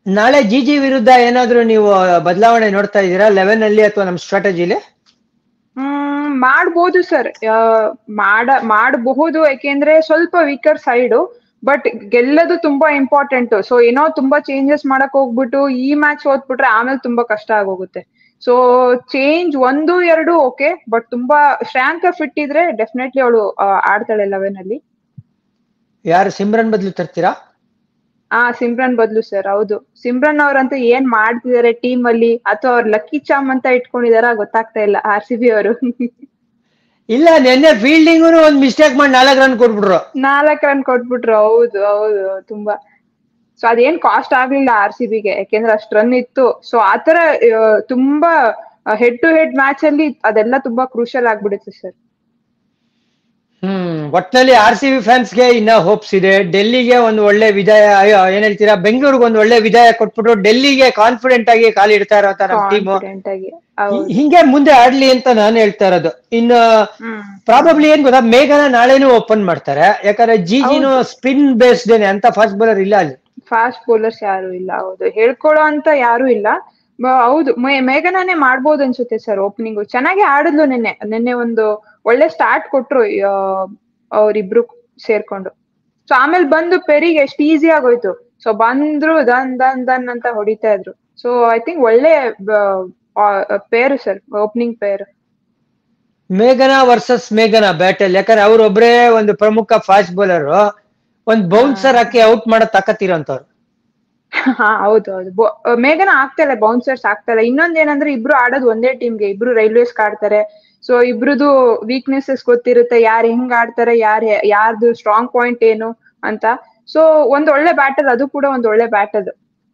ನಾಳೆ ಜಿ ಜಿ ವಿರುದ್ಧ ಏನಾದ್ರೂ ನೀವು ಬದಲಾವಣೆ ನೋಡ್ತಾ ಇದ್ದೀರಾ ಲೆವೆನ್ ಅಲ್ಲಿ ಅಥವಾ ನಮ್ಮ ಸ್ಟ್ರಾಟಜಿಲಿ ಹ್ಮ್ ಮಾಡ್ಬೋದು ಸರ್ ಮಾಡ ಮಾಡಬಹುದು ಯಾಕೆಂದ್ರೆ ಸ್ವಲ್ಪ ವೀಕರ್ ಸೈಡು ಬಟ್ ಗೆಲ್ಲೋದು ತುಂಬಾ ಇಂಪಾರ್ಟೆಂಟ್ ಸೊ ಏನೋ ತುಂಬಾ ಚೇಂಜಸ್ ಮಾಡಕ್ ಹೋಗ್ಬಿಟ್ಟು ಈ ಮ್ಯಾಚ್ ಓದ್ಬಿಟ್ರೆ ಆಮೇಲೆ ತುಂಬಾ ಕಷ್ಟ ಆಗೋಗುತ್ತೆ ಸೊ ಚೇಂಜ್ ಒಂದು ಎರಡು ಓಕೆ ಬಟ್ ತುಂಬಾ ಶ್ರೇಯಾಂಕ ಫಿಟ್ ಇದ್ರೆ ಡೆಫಿನೆಟ್ಲಿ ಅವಳು ಆಡ್ತಾಳೆ ಲೆವೆನ್ ಅಲ್ಲಿ ಯಾರು ಸಿಮ್ರನ್ ಬದಲು ತರ್ತೀರಾ ಆ ಸಿಮ್ರನ್ ಬದ್ಲು ಸರ್ ಹೌದು ಸಿಮ್ರನ್ ಅವ್ರಂತೂ ಏನ್ ಮಾಡ್ತಿದಾರೆ ಟೀಮ್ ಅಲ್ಲಿ ಅಥವಾ ಅವ್ರ ಲಕ್ಕಿ ಚಾಮ್ ಅಂತ ಇಟ್ಕೊಂಡಿದಾರ ಗೊತ್ತಾಗ್ತಾ ಇಲ್ಲ ಆರ್ ಸಿ ಬಿ ಅವರು ಇಲ್ಲ ನಿನ್ನೆ ಫೀಲ್ಡಿಂಗು ಒಂದ್ ಮಿಸ್ಟೇಕ್ ಮಾಡಿ ನಾಲ್ಕು ರನ್ ಕೊಟ್ಬಿಟ್ರು ನಾಲ್ಕ್ ರನ್ ಕೊಟ್ಬಿಟ್ರು ಹೌದು ಹೌದು ತುಂಬಾ ಸೊ ಅದೇನ್ ಕಾಸ್ಟ್ ಆಗ್ಲಿಲ್ಲ ಆರ್ ಸಿ ಬಿಗೆ ಯಾಕೆಂದ್ರೆ ಅಷ್ಟ್ ರನ್ ಇತ್ತು ಸೊ ಆತರ ಆ, ತುಂಬಾ ಹೆಡ್ ಟು ಹೆಡ್ ಮ್ಯಾಚ್ ಅಲ್ಲಿ ಅದೆಲ್ಲ ತುಂಬಾ ಕ್ರೂಷಲ್ ಆಗ್ಬಿಡುತ್ತೆ ಸರ್ ಹ್ಮ್ ಒಟ್ನಲ್ಲಿ ಆರ್ ಸಿ ಬಿ ಫ್ಯಾನ್ಸ್ಗೆ ಇನ್ನ ಹೋಪ್ಸ್ ಇದೆ ಡೆಲ್ಲಿಗೆ ಒಂದು ಒಳ್ಳೆ ವಿದಾಯ ಅಯ್ಯೋ, ಏನ್ ಹೇಳ್ತೀರಾ ಬೆಂಗಳೂರಿಗೆ ಒಂದು ಒಳ್ಳೆ ವಿದಾಯ ಕೊಟ್ಬಿಟ್ಟು ಡೆಲ್ಲಿಗೆ ಕಾನ್ಫಿಡೆಂಟ್ ಆಗಿ ಕಾಲು ಇಡ್ತಾ ಇರೋ ನಮ್ಮ ಟೀಮು ಕಾನ್ಫಿಡೆಂಟ್ ಆಗಿ ಹೌದು ಹಿಂಗೆ ಮುಂದೆ ಆಡ್ಲಿ ಅಂತ ನಾನು ಹೇಳ್ತಾ ಇರೋದು ಇನ್ನು ಹ್ಮ್ ಪ್ರಾಬಬ್ಲಿ ಏನ್ ಗೊತ್ತಾ ಮೇಘನ ನಾಳೆನೂ ಓಪನ್ ಮಾಡ್ತಾರೆ ಯಾಕಂದ್ರೆ ಜಿ ಜಿನು ಸ್ಪಿನ್ ಬೇಸ್ಡ್ ಅಂತ ಫಾಸ್ಟ್ ಬೌಲರ್ ಇಲ್ಲ ಅಲ್ಲಿ ಫಾಸ್ಟ್ ಬೌಲರ್ಸ್ ಯಾರು ಇಲ್ಲ ಹೌದು ಹೇಳ್ಕೊಳ್ಳೋ ಅಂತ ಯಾರು ಇಲ್ಲ ಬ- ಹೌದು ಮೇ- ಮೇಘನಾನೇ ಮಾಡ್ಬೋದು ಅನ್ಸುತ್ತೆ ಸರ್ ಓಪನಿಂಗ್ ಚೆನ್ನಾಗಿ ಆಡಿದ್ಲು ನಿನ್ನೆ ನಿನ್ನೆ ಒಂದು ಒಳ್ಳೆ ಸ್ಟಾರ್ಟ್ ಕೊಟ್ರು ಆ, ಅವ್ರಿಬ್ರು ಸೇರ್ಕೊಂಡು ಸೊ ಆಮೇಲೆ ಬಂದು ಪೆರಿಗೆ ಎಷ್ಟು ಈಸಿ ಆಗೋಯ್ತು ಸೊ ಬಂದ್ರು ದನ್ ದನ್ ದನ್ ಅಂತ ಹೊಡಿತಾ ಇದ್ರು ಸೊ ಐ ಥಿಂಕ್ ಒಳ್ಳೆ ಪೇರು ಸರ್ ಓಪನಿಂಗ್ ಪೇರ್ ಮೇಘನಾ ವರ್ಸಸ್ ಮೇಘನಾ ಬ್ಯಾಟಲ್ ಯಾಕಂದ್ರೆ ಅವ್ರೊಬ್ರೇ ಒಂದು ಪ್ರಮುಖ ಫಾಸ್ಟ್ ಬೌಲರ್ ಒಂದ್ ಬೌನ್ಸರ್ ಹಾಕಿ ಔಟ್ ಮಾಡೋ ತಾಕತ್ತಿರೋಂಥವ್ರು ಹಾ ಹೌದು ಹೌದು ಬೊ- ಮೇಘನ ಆಗ್ತಾಳೆ ಬೌನ್ಸರ್ಸ್ ಆಗ್ತಾಳೆ ಇನ್ನೊಂದ್ ಏನಂದ್ರೆ ಇಬ್ರು ಆಡೋದು ಒಂದೇ ಟೀಮ್ಗೆ ಇಬ್ರು ರೈಲ್ವೇಸ್ ಆಡ್ತಾರೆ ಸೊ ಇಬ್ರದು ವೀಕ್ನೆಸಸ್ ಗೊತ್ತಿರುತ್ತೆ ಯಾರು ಹೆಂಗ್ ಆಡ್ತಾರೆ ಯಾರ್ ಯಾರ್ದು ಸ್ಟ್ರಾಂಗ್ ಪಾಯಿಂಟ್ ಏನು ಅಂತ ಸೊ ಒಂದ್ ಒಳ್ಳೆ ಬ್ಯಾಟಲ್ ಅದು ಕೂಡ ಒಂದ್ ಒಳ್ಳೆ ಬ್ಯಾಟಲ್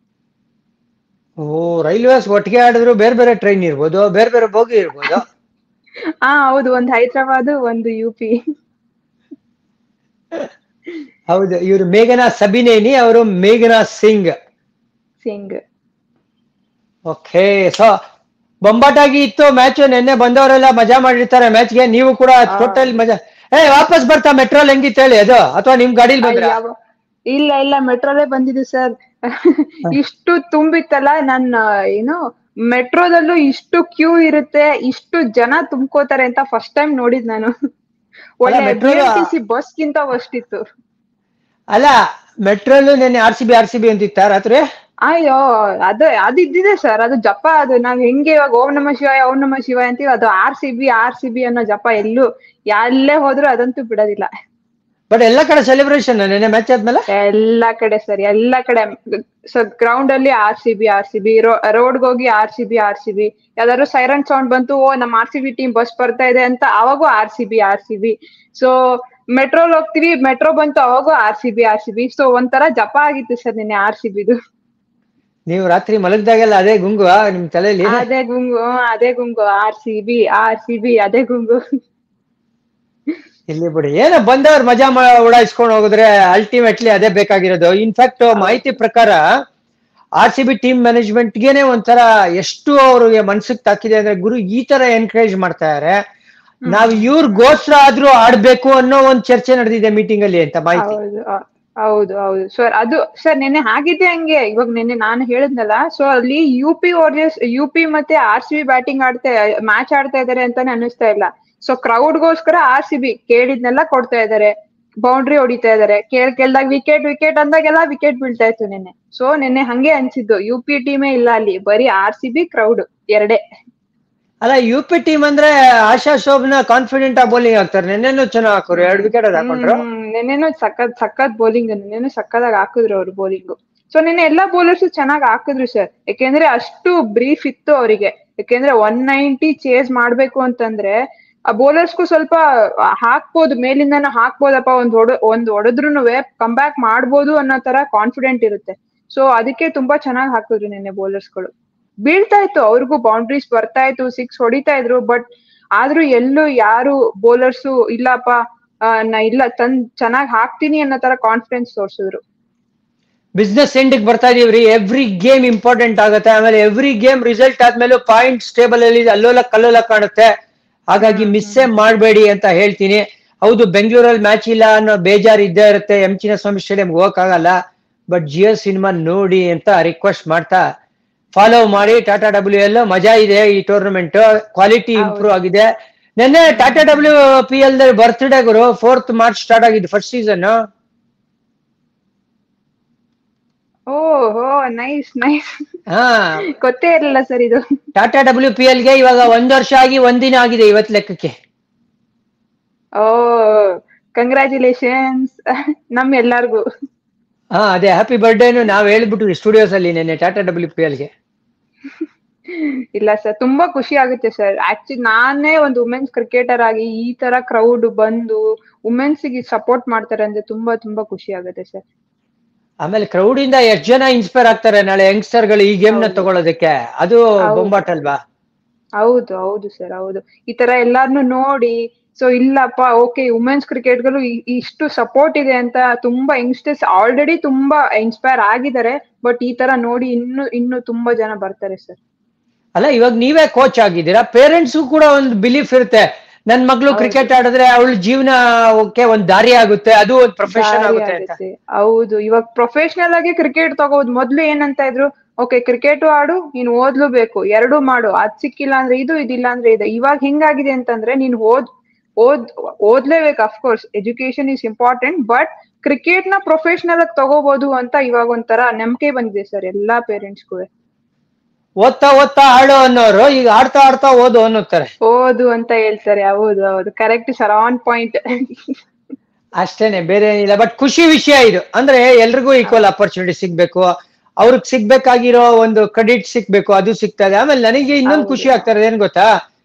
ಓ ರೈಲ್ವೇಸ್ ಒಟ್ಟಿಗೆ ಆಡಿದ್ರು ಬೇರೆ ಬೇರೆ ಟ್ರೈನ್ ಇರ್ಬೋದು ಬೇರೆ ಬೇರೆ ಬೋಗಿ ಇರ್ಬೋದು ಹಾ ಹೌದು ಒಂದ್ ಹೈದ್ರಾಬಾದ್ ಒಂದು ಯು ಪಿ ಹೌದು ಇವ್ರು ಮೇಘನಾ ಸಬಿನೇನಿ ಅವರು ಮೇಘನಾ ಸಿಂಗ್ ಸಿಂಗ್ ಓಕೆ ಸೊ ಬೊಂಬಾಟಾಗಿ ಇತ್ತು ಮ್ಯಾಚ್ ನಿನ್ನೆ ಬಂದವರೆಲ್ಲ ಮಜಾ ಮಾಡಿರ್ತಾರೆ ಮ್ಯಾಚ್ಗೆ ನೀವು ಕೂಡ ಟೋಟಲ್ ಮಜಾ ಏ ವಾಪಸ್ ಬರ್ತಾ ಮೆಟ್ರೋಲ್ ಹೆಂಗಿತ್ತು ಹೇಳಿ ಅದು ಅಥವಾ ನಿಮ್ ಗಾಡಿಲಿ ಬಂದ್ರ ಯಾವ- ಇಲ್ಲ ಇಲ್ಲ ಮೆಟ್ರೋಲೇ ಬಂದಿದ್ದು ಸರ್ ಇಷ್ಟು ತುಂಬಿತ್ತಲ್ಲ ನನ್ನ ಏನು ಮೆಟ್ರೋದಲ್ಲೂ ಇಷ್ಟು ಕ್ಯೂ ಇರುತ್ತೆ ಇಷ್ಟು ಜನ ತುಂಬ್ಕೋತಾರೆ ಅಂತ ಫಸ್ಟ್ ಟೈಮ್ ನೋಡಿದ್ ನಾನು ಒಳ್ಳೆ metro- BMTC ಬಸ್ ಗಿಂತ worst ಇತ್ತು ಅಲ್ಲ ಮೆಟ್ರೋಲ್ ನೆನ್ನೆ R C B R C B ಅಂತಿತ್ತ ರಾತ್ರಿ ಅಯ್ಯೋ ಅದು ಅದು ಇದ್ದಿದೆ ಸರ್ ಅದು ಜಪ ಅದು ನಾವ್ ಹೆಂಗೆ ಇವಾಗ ಓಂ ನಮ ಶಿವಾಯ ಓಂ ನಮ ಶಿವಾಯ ಅಂತೀವಿ ಅದು R C B R C B ಅನ್ನೋ ಜಪ ಎಲ್ಲೂ ಎಲ್ಲೇ ಹೋದ್ರು ಅದಂತೂ ಬಿಡೋದಿಲ್ಲ ಬಟ್ ಎಲ್ಲ ಕಡೆ ಸೆಲೆಬ್ರೇಷನ್ ನೆನ್ನೆ ಮ್ಯಾಚ್ ಆದ್ಮೇಲೆ ಎಲ್ಲಾ ಕಡೆ ಸರ್ ಎಲ್ಲಾ ಕಡೆ ಸೊ ಗ್ರೌಂಡ್ ಅಲ್ಲಿ R C B R C B ರೋಡ್ಗೆ ಹೋಗಿ R C B R C B ಯಾವ್ದಾದ್ರು ಸೈರನ್ ಸೌಂಡ್ ಬಂತು ಓ ನಮ್ಮ R C B team bus ಬರ್ತಾ ಇದೆ ಅಂತ ಅವಾಗೂ R C B R C B so ಮೆಟ್ರೋಲ್ ಹೋಗ್ತೀವಿ ಮೆಟ್ರೋ ಬಂತು ಅವಾಗೂ R C B R C B so ಒಂಥರ ಜಪ ಆಗಿತ್ತು ಸರ್ ನಿನ್ನೆ ಆರ್ ಸಿ ಬಿದು ನೀವು ರಾತ್ರಿ ಮಲಗ್ದಾಗೆಲ್ಲ ಅದೇ ಗುಂಗು ನಿಮ್ ತಲೆಯಲ್ಲಿ ಅದೇ ಗುಂಗು ಅದೇ ಗುಂಗು R C B R C B ಅದೇ ಗುಂಗು ಇಲ್ಲಿ ಬಿಡಿ ಏನೋ ಬಂದವ್ರು ಮಜಾ ಮಾ- ಉಡಾಯಿಸ್ಕೊಂಡು ಹೋಗಿದ್ರೆ ಅಲ್ಟಿಮೇಟ್ಲಿ ಅದೇ ಬೇಕಾಗಿರೋದು ಇನ್ಫ್ಯಾಕ್ಟ್ ಮಾಹಿತಿ ಪ್ರಕಾರ ಆರ್ ಸಿ ಬಿ ಟೀಮ್ ಮ್ಯಾನೇಜ್ಮೆಂಟ್ಗೆನೆ ಒಂಥರ ಎಷ್ಟು ಅವ್ರಿಗೆ ಮನ್ಸಿಗೆ ತಾಕಿದೆ ಅಂದ್ರೆ ಗುರು ಈ ತರ ಎನ್ಕರೇಜ್ ಮಾಡ್ತಾ ಇದಾರೆ ನಾವ್ ಇವ್ರಿಗೋಸ್ಕರ ಆದ್ರೂ ಆಡ್ಬೇಕು ಅನ್ನೋ ಒಂದ್ ಚರ್ಚೆ ನಡೆದಿದೆ ಮೀಟಿಂಗ್ ಅಲ್ಲಿ ಅಂತ ಮಾಹಿತಿ ಹೌದು ಆ- ಹೌದು ಹೌದು ಸರ್ ಅದು ಸರ್ ನೆನ್ನೆ ಆಗಿದ್ದೆ ಹಂಗೆ ಇವಾಗ ನೆನ್ನೆ ನಾನು ಹೇಳಿದ್ನಲ್ಲ ಸೊ ಅಲ್ಲಿ U P warriors U P ಮತ್ತೆ ಆರ್ ಸಿ ಬಿ ಬ್ಯಾಟಿಂಗ್ ಆಡ್ತಾ ಮ್ಯಾಚ್ ಆಡ್ತಾ ಇದಾರೆ ಅಂತಾನೆ ಅನಿಸ್ತಾ ಇಲ್ಲ ಸೊ ಕ್ರೌಡ್ಗೋಸ್ಕರ ಆರ್ ಸಿ ಬಿ ಕೇಳಿದ್ನೆಲ್ಲ ಕೊಡ್ತಾ ಇದಾರೆ ಬೌಂಡ್ರಿ ಹೊಡಿತಾ ಇದಾರೆ ಕೇಳ್ ಕೇಳ್ದಾಗ ವಿಕೆಟ್ ವಿಕೆಟ್ ಅಂದಾಗೆಲ್ಲ ವಿಕೆಟ್ ಬೀಳ್ತಾ ಇತ್ತು ನೆನ್ನೆ ಸೊ ನೆನ್ನೆ ಹಂಗೆ ಅನ್ಸಿದ್ದು ಯು ಪಿ ಟೀಮೇ ಇಲ್ಲ ಅಲ್ಲಿ ಬರೀ ಆರ್ ಸಿ ಬಿ ಕ್ರೌಡ್ ಎರಡೇ ಅಲ್ಲ ಯು ಪಿ ಟೀಮ್ ಅಂದ್ರೆ ಆಶಾ ಶೋಭ್ನ ಕಾನ್ಫಿಡೆಂಟ್ ಆಗಿ ಬೌಲಿಂಗ್ ಹಾಕ್ತಾರೆ ನೆನ್ನೆನೂ ಚೆನ್ನಾಗ್ ಹಾಕೋರು ಎರಡು ವಿಕೆಟ್ ಅದ್ ಹಾಕೊಂಡ್ರು ಹ್ಮ್, ನೆನ್ನೆನೂ ಸಖತ್ ಸಖತ್ ಬೌಲಿಂಗ್ ನೆನ್ನೆನೂ ಸಖತ್ತಾಗಿ ಹಾಕಿದ್ರು ಅವ್ರು ಬೌಲಿಂಗ್ ಸೊ ನಿನ್ನೆ ಎಲ್ಲಾ ಬೌಲರ್ಸ್ ಚೆನ್ನಾಗಿ ಹಾಕಿದ್ರು ಸರ್ ಯಾಕೆಂದ್ರೆ ಅಷ್ಟು ಬ್ರೀಫ್ ಇತ್ತು ಅವರಿಗೆ ಯಾಕೆಂದ್ರೆ ಒನ್ ನೈಂಟಿ ಚೇಸ್ ಮಾಡ್ಬೇಕು ಅಂತಂದ್ರೆ ಆ ಬೌಲರ್ಸ್ಗೂ ಸ್ವಲ್ಪ ಹಾಕ್ಬೋದು ಮೇಲಿಂದನೂ ಹಾಕ್ಬೋದಪ್ಪ ಒಂದ್ ಹೊಡ ಒಂದ್ ಹೊಡೆದ್ರು ಕಮ್ ಬ್ಯಾಕ್ ಮಾಡ್ಬೋದು ಅನ್ನೋ ತರ ಕಾನ್ಫಿಡೆಂಟ್ ಇರುತ್ತೆ ಸೊ ಅದಕ್ಕೆ ತುಂಬಾ ಚೆನ್ನಾಗಿ ಹಾಕಿದ್ರು ನಿನ್ನೆ ಬೌಲರ್ಸ್ಗಳು ಬೀಳ್ತಾ ಇತ್ತು ಅವ್ರಿಗೂ ಬೌಂಡ್ರೀಸ್ ಬರ್ತಾ ಇತ್ತು ಸಿಕ್ಸ್ ಹೊಡಿತಾ ಇದ್ರು ಬಟ್ ಆದ್ರೂ ಎಲ್ಲೂ ಯಾರು ಬೌಲರ್ಸು ಇಲ್ಲಪ್ಪ ಆ, ನಾ ಇಲ್ಲ ತಂದ್ ಚೆನ್ನಾಗ್ ಹಾಕ್ತೀನಿ ಅನ್ನೋ ತರ ಕಾನ್ಫಿಡೆನ್ಸ್ ತೋರ್ಸಿದ್ರು ಬಿಸ್ನೆಸ್ ಎಂಡಿಗೆ ಬರ್ತಾ ಇದೀವ್ರಿ ಎವ್ರಿ ಗೇಮ್ ಇಂಪಾರ್ಟೆಂಟ್ ಆಗುತ್ತೆ ಆಮೇಲೆ ಎವ್ರಿ ಗೇಮ್ ರಿಸಲ್ಟ್ ಆದ್ಮೇಲೆ ಪಾಯಿಂಟ್ ಸ್ಟೇಬಲ್ ಅಲ್ಲಿ ಅಲ್ಲೋಲ ಕಲ್ಲೋಲ ಕಾಣುತ್ತೆ ಹಾಗಾಗಿ ಮಿಸ್ಸೇ ಮಾಡಬೇಡಿ ಅಂತ ಹೇಳ್ತೀನಿ ಹೌದು ಬೆಂಗಳೂರಲ್ಲಿ ಮ್ಯಾಚ್ ಇಲ್ಲ ಅನ್ನೋ ಬೇಜಾರು ಇದ್ದೇ ಇರುತ್ತೆ ಎಂ ಚಿನ್ನಸ್ವಾಮಿ ಸ್ಟೇಡಿಯಂ ಹೋಗಕ್ಕಾಗಲ್ಲ ಬಟ್ ಜಿಯೋ ಸಿನಿಮಾ ನೋಡಿ ಅಂತ ರಿಕ್ವೆಸ್ಟ್ ಮಾಡ್ತಾ ಫಾಲೋ ಮಾಡಿ ಟಾಟಾ ಡಬ್ಲ್ಯೂ ಎಲ್ ಮಜಾ ಇದೆ ಈ ಟೂರ್ನಮೆಂಟ್ ಕ್ವಾಲಿಟಿ ಹೌದು. ಇಂಪ್ರೂವ್ ಆಗಿದೆ ನೆನ್ನೆ Tata W P L birthday ಗುರು ಫೋರ್ತ್ ಮಾರ್ಚ್ ಸ್ಟಾರ್ಟ್ ಆಗಿದ್ದು ಫಸ್ಟ್ ಸೀಸನ್ ಓ ಹೋ ನೈಸ್ ನೈಸ್ ಹಾ ಗೊತ್ತೇ ಇರಲಿಲ್ಲ ಸರ್ ಇದು ಟಾಟಾ ಡಬ್ಲ್ಯೂ ಪಿ ಗೆ ಇವಾಗ ಒಂದ್ ವರ್ಷ ಆಗಿ ಒಂದಿನ ಆಗಿದೆ ಇವತ್ ಲೆಕ್ಕಕ್ಕೆ ಓ ಕಂಗ್ರ್ಯಾಚುಲೇಷನ್ಸ್ ನಮ್ ಎಲ್ಲಾರ್ಗು ಹಾ ಅದೇ ಹ್ಯಾಪಿ ಬರ್ಡೇನು ನಾವ್ ಹೇಳ್ಬಿಟ್ವಿ ಸ್ಟುಡಿಯೋಸ್ ಅಲ್ಲಿ ನೆನ್ನೆ ಟಾಟಾ ಡಬ್ಲ್ಯೂ ಪಿ ಗೆ ಇಲ್ಲ ಸರ್ ತುಂಬಾ ಖುಷಿ ಆಗುತ್ತೆ ಸರ್ ಆಕ್ಚುಲಿ ನಾನೇ ಒಂದು ವುಮೆನ್ಸ್ ಕ್ರಿಕೆಟರ್ ಆಗಿ ಈ ತರ ಕ್ರೌಡ್ ಬಂದು ವುಮೆನ್ಸ್ ಗೆ ಸಪೋರ್ಟ್ ಮಾಡ್ತಾರೆ ಅಂದ್ರೆ ತುಂಬಾ ತುಂಬಾ ಖುಷಿ ಆಗುತ್ತೆ ಸರ್ ಆಮೇಲೆ ಕ್ರೌಡ್ ಇಂದ ಎಷ್ಟ್ ಜನ ಇನ್ಸ್ಪೈರ್ ಆಗ್ತಾರೆ ನಾಳೆ ಯಂಗ್ಸ್ಟರ್ ಗಳು ಈ ಗೇಮ್ ನ ಹೌದು. ತಗೊಳ್ಳೋದಕ್ಕೆ ಅದು ಹೌದು. ಬೊಂಬಾಟ್ ಅಲ್ವಾ ಹೌದು ಹೌದು ಸರ್ ಹೌದು ಈ ತರ ಎಲ್ಲಾರ್ನು ನೋಡಿ ಸೊ ಇಲ್ಲಪ್ಪ ಓಕೆ ವುಮೆನ್ಸ್ ಕ್ರಿಕೆಟ್ಗಳು ಇಷ್ಟು ಸಪೋರ್ಟ್ ಇದೆ ಅಂತ ತುಂಬಾ ಯಂಗ್ಸ್ಟರ್ಸ್ ಆಲ್ರೆಡಿ ತುಂಬಾ ಇನ್ಸ್ಪೈರ್ ಆಗಿದ್ದಾರೆ ಬಟ್ ಈ ತರ ನೋಡಿ ಇನ್ನು ಇನ್ನು ತುಂಬಾ ಜನ ಬರ್ತಾರೆ ಸರ್ ಅಲ್ಲ ಇವಾಗ ನೀವೇ ಕೋಚ್ ಆಗಿದ್ದೀರಾ ಪೇರೆಂಟ್ಸ್ ಕೂಡ ಒಂದು ಬಿಲೀಫ್ ಇರುತ್ತೆ ನನ್ ಮಗಳು ಹೌದು. ಕ್ರಿಕೆಟ್ ಆಡಿದ್ರೆ ಅವಳ ಜೀವನಕ್ಕೆ ಒಂದ್ ದಾರಿ ಆಗುತ್ತೆ ಅದು ಒಂದ್ ಪ್ರೊಫೆಷನ್ ದಾರಿ ಆಗುತ್ತೆ ಅಂತ ಆಗುತ್ತೆ. ಹೌದು ಇವಾಗ ಪ್ರೊಫೆಷನಲ್ ಆಗಿ ಕ್ರಿಕೆಟ್ ತಗೋದು ಮೊದ್ಲು ಏನಂತ ಇದ್ರು ಓಕೆ ಕ್ರಿಕೆಟ್ ಆಡು ನೀನ್ ಓದ್ಲೂಬೇಕು ಎರಡು ಮಾಡು ಅದ್ ಸಿಕ್ಕಿಲ್ಲ ಅಂದ್ರೆ ಇದು ಇದಿಲ್ಲ ಅಂದ್ರೆ ಇದು ಇವಾಗ ಹೆಂಗಾಗಿದೆ ಅಂತಂದ್ರೆ ನೀನ್ ಓದ್ ಓದ್ ಓದ್ಲೇಬೇಕು of course education is important but cricket ನ ಪ್ರೊಫೆಷನಲ್ ಆಗಿ ತಗೋಬಹುದು ಅಂತ ಇವಾಗ ಒಂಥರ ನಂಬಿಕೆ ಬಂದಿದೆ ಸರ್ ಎಲ್ಲಾ ಪೇರೆಂಟ್ಸ್ಗೂ ಓದ್ತಾ ಓದ್ತಾ ಆಡು ಅನ್ನೋರು ಈಗ ಆಡ್ತಾ ಆಡ್ತಾ ಓದು ಅನ್ನುತ್ತಾರೆ ಓದು ಅಂತ ಹೇಳ್ತಾರೆ ಹೌದು ಹೌದು ಕರೆಕ್ಟ್ ಸರ್ ಆನ್ ಪಾಯಿಂಟ್ ಅಷ್ಟೇನೆ ಬೇರೆ ಏನಿಲ್ಲ ಬಟ್ ಖುಷಿ ವಿಷಯ ಇದು ಅಂದ್ರೆ ಎಲ್ರಿಗೂ ಈಕ್ವಲ್ ಅಪರ್ಚುನಿಟಿ ಸಿಗ್ಬೇಕು ಅವ್ರಿಗೆ ಸಿಗ್ಬೇಕಾಗಿರೋ ಒಂದು ಕ್ರೆಡಿಟ್ ಸಿಗ್ಬೇಕು ಅದು ಸಿಗ್ತದೆ ಆಮೇಲೆ ನನಗೆ ಇನ್ನೊಂದು ಹೌದು. ಖುಷಿ ಆಗ್ತಾ ಇರೋದು ಏನ್ ಗೊತ್ತಾ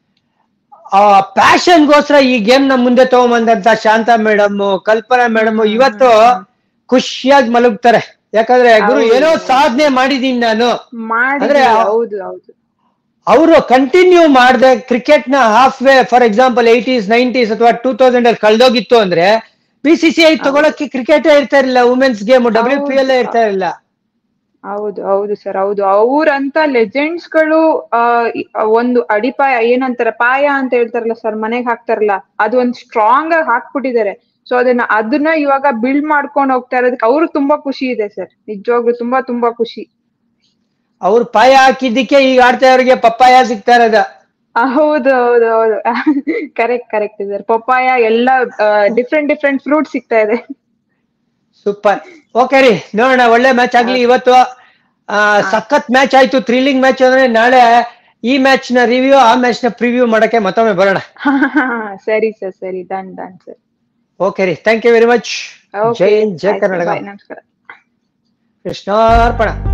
ಆ ಪ್ಯಾಷನ್ಗೋಸ್ಕರ ಈ ಗೇಮ್ ನ ಮುಂದೆ ತಗೊಂಬಂದಂತ ಶಾಂತ ಮೇಡಮ್ ಕಲ್ಪನಾ ಮೇಡಮ್ ಇವತ್ತು ಖುಷಿಯಾಗಿ ಮಲಗ್ತಾರೆ ಯಾಕಂದ್ರೆ ಗುರು ಹೌದು. ಏನೋ ಸಾಧನೆ ಮಾಡಿದೀನಿ ನಾನು ಮಾಡಿ ಅಂದ್ರೆ ಆ- ಹೌದು ಹೌದು ಅವರು ಕಂಟಿನ್ಯೂ ಮಾಡದೆ ಕ್ರಿಕೆಟ್ ನ half way for example eighties nineties ಅಥವಾ ಟೂ ತೌಸಂಡ್ ಅಲ್ಲಿ ಕಳ್ದೋಗಿತ್ತು ಅಂದ್ರೆ ಬಿ ಸಿ ಸಿ ಐ ತಗೊಳಕ್ಕೆ ಕ್ರಿಕೆಟ್ ಇರ್ತಾ ಇರಲಿಲ್ಲ women's game W P L ಇರ್ತಾ ಇರಲಿಲ್ಲ ಹೌದು ಹೌದು ಸರ್ ಹೌದು ಅವ್ರಂತ ಲೆಜೆಂಡ್ಸ್ ಗಳು ಆ, ಇ- ಒಂದು ಅಡಿಪಾಯ ಏನಂತಾರೆ ಪಾಯ ಅಂತ ಹೇಳ್ತಾರಲ್ಲ ಸರ್ ಮನೆಗ್ ಹಾಕ್ತಾರಲ್ಲ ಅದು ಒಂದ್ ಸ್ಟ್ರಾಂಗ್ ಆಗಿ ಹಾಕ್ಬಿಟ್ಟಿದ್ದಾರೆ ಸೊ ಅದನ್ನ ಅದನ್ನ ಇವಾಗ ಬಿಲ್ಡ್ ಮಾಡ್ಕೊಂಡು ಹೋಗ್ತಾ ಇರೋದಕ್ಕೆ ಅವ್ರು ತುಂಬಾ ಖುಷಿ ಇದೆ ಸರ್ ನಿಜವಾಗ್ಲೂ ತುಂಬಾ ತುಂಬಾ ಖುಷಿ ಅವ್ರು ಪಾಯ ಹಾಕಿದ್ದಕ್ಕೆ ಈಗ ಆಡ್ತಾ ಇರೋರಿಗೆ ಪಪ್ಪಾಯ ಸಿಗ್ತಾ ಇರೋದ ಆ, ಹೌದು ಹೌದು ಹೌದು ಕರೆಕ್ಟ್ ಕರೆಕ್ಟ್ ಸರ್ ಪಪ್ಪಾಯ ಎಲ್ಲ ಡಿಫ್ರೆಂಟ್ ಡಿಫ್ರೆಂಟ್ ಫ್ರೂಟ್ ಸಿಗ್ತಾ ಇದೆ ಸೂಪರ್ ಓಕೆ ರೀ ನೋಡೋಣ ಒಳ್ಳೆ ಮ್ಯಾಚ್ ಆಗ್ಲಿ ಇವತ್ತು ಆ, ಸಖತ್ ಮ್ಯಾಚ್ ಆಯ್ತು ಥ್ರಿಲ್ಲಿಂಗ್ ಮ್ಯಾಚ್ ಅಂದ್ರೆ ನಾಳೆ ಈ ಮ್ಯಾಚ್ ನ ರಿವ್ಯೂ ಆ ಮ್ಯಾಚ್ ನ ಪ್ರಿವ್ಯೂ ಮಾಡಕ್ಕೆ ಮತ್ತೊಮ್ಮೆ ಬರೋಣ ಸರಿ ಸರ್ ಸರಿ ಡನ್ ಡನ್ ಸರ್ ಓಕೆ ರೀ ಥ್ಯಾಂಕ್ ಯು ವೆರಿ ಮಚ್ ಜೈ ಓಕೆ ಹಿಂದ್, ಜೈ ಕರ್ನಾಟಕ ನಮಸ್ಕಾರ ಕೃಷ್ಣಾರ್ಪಣ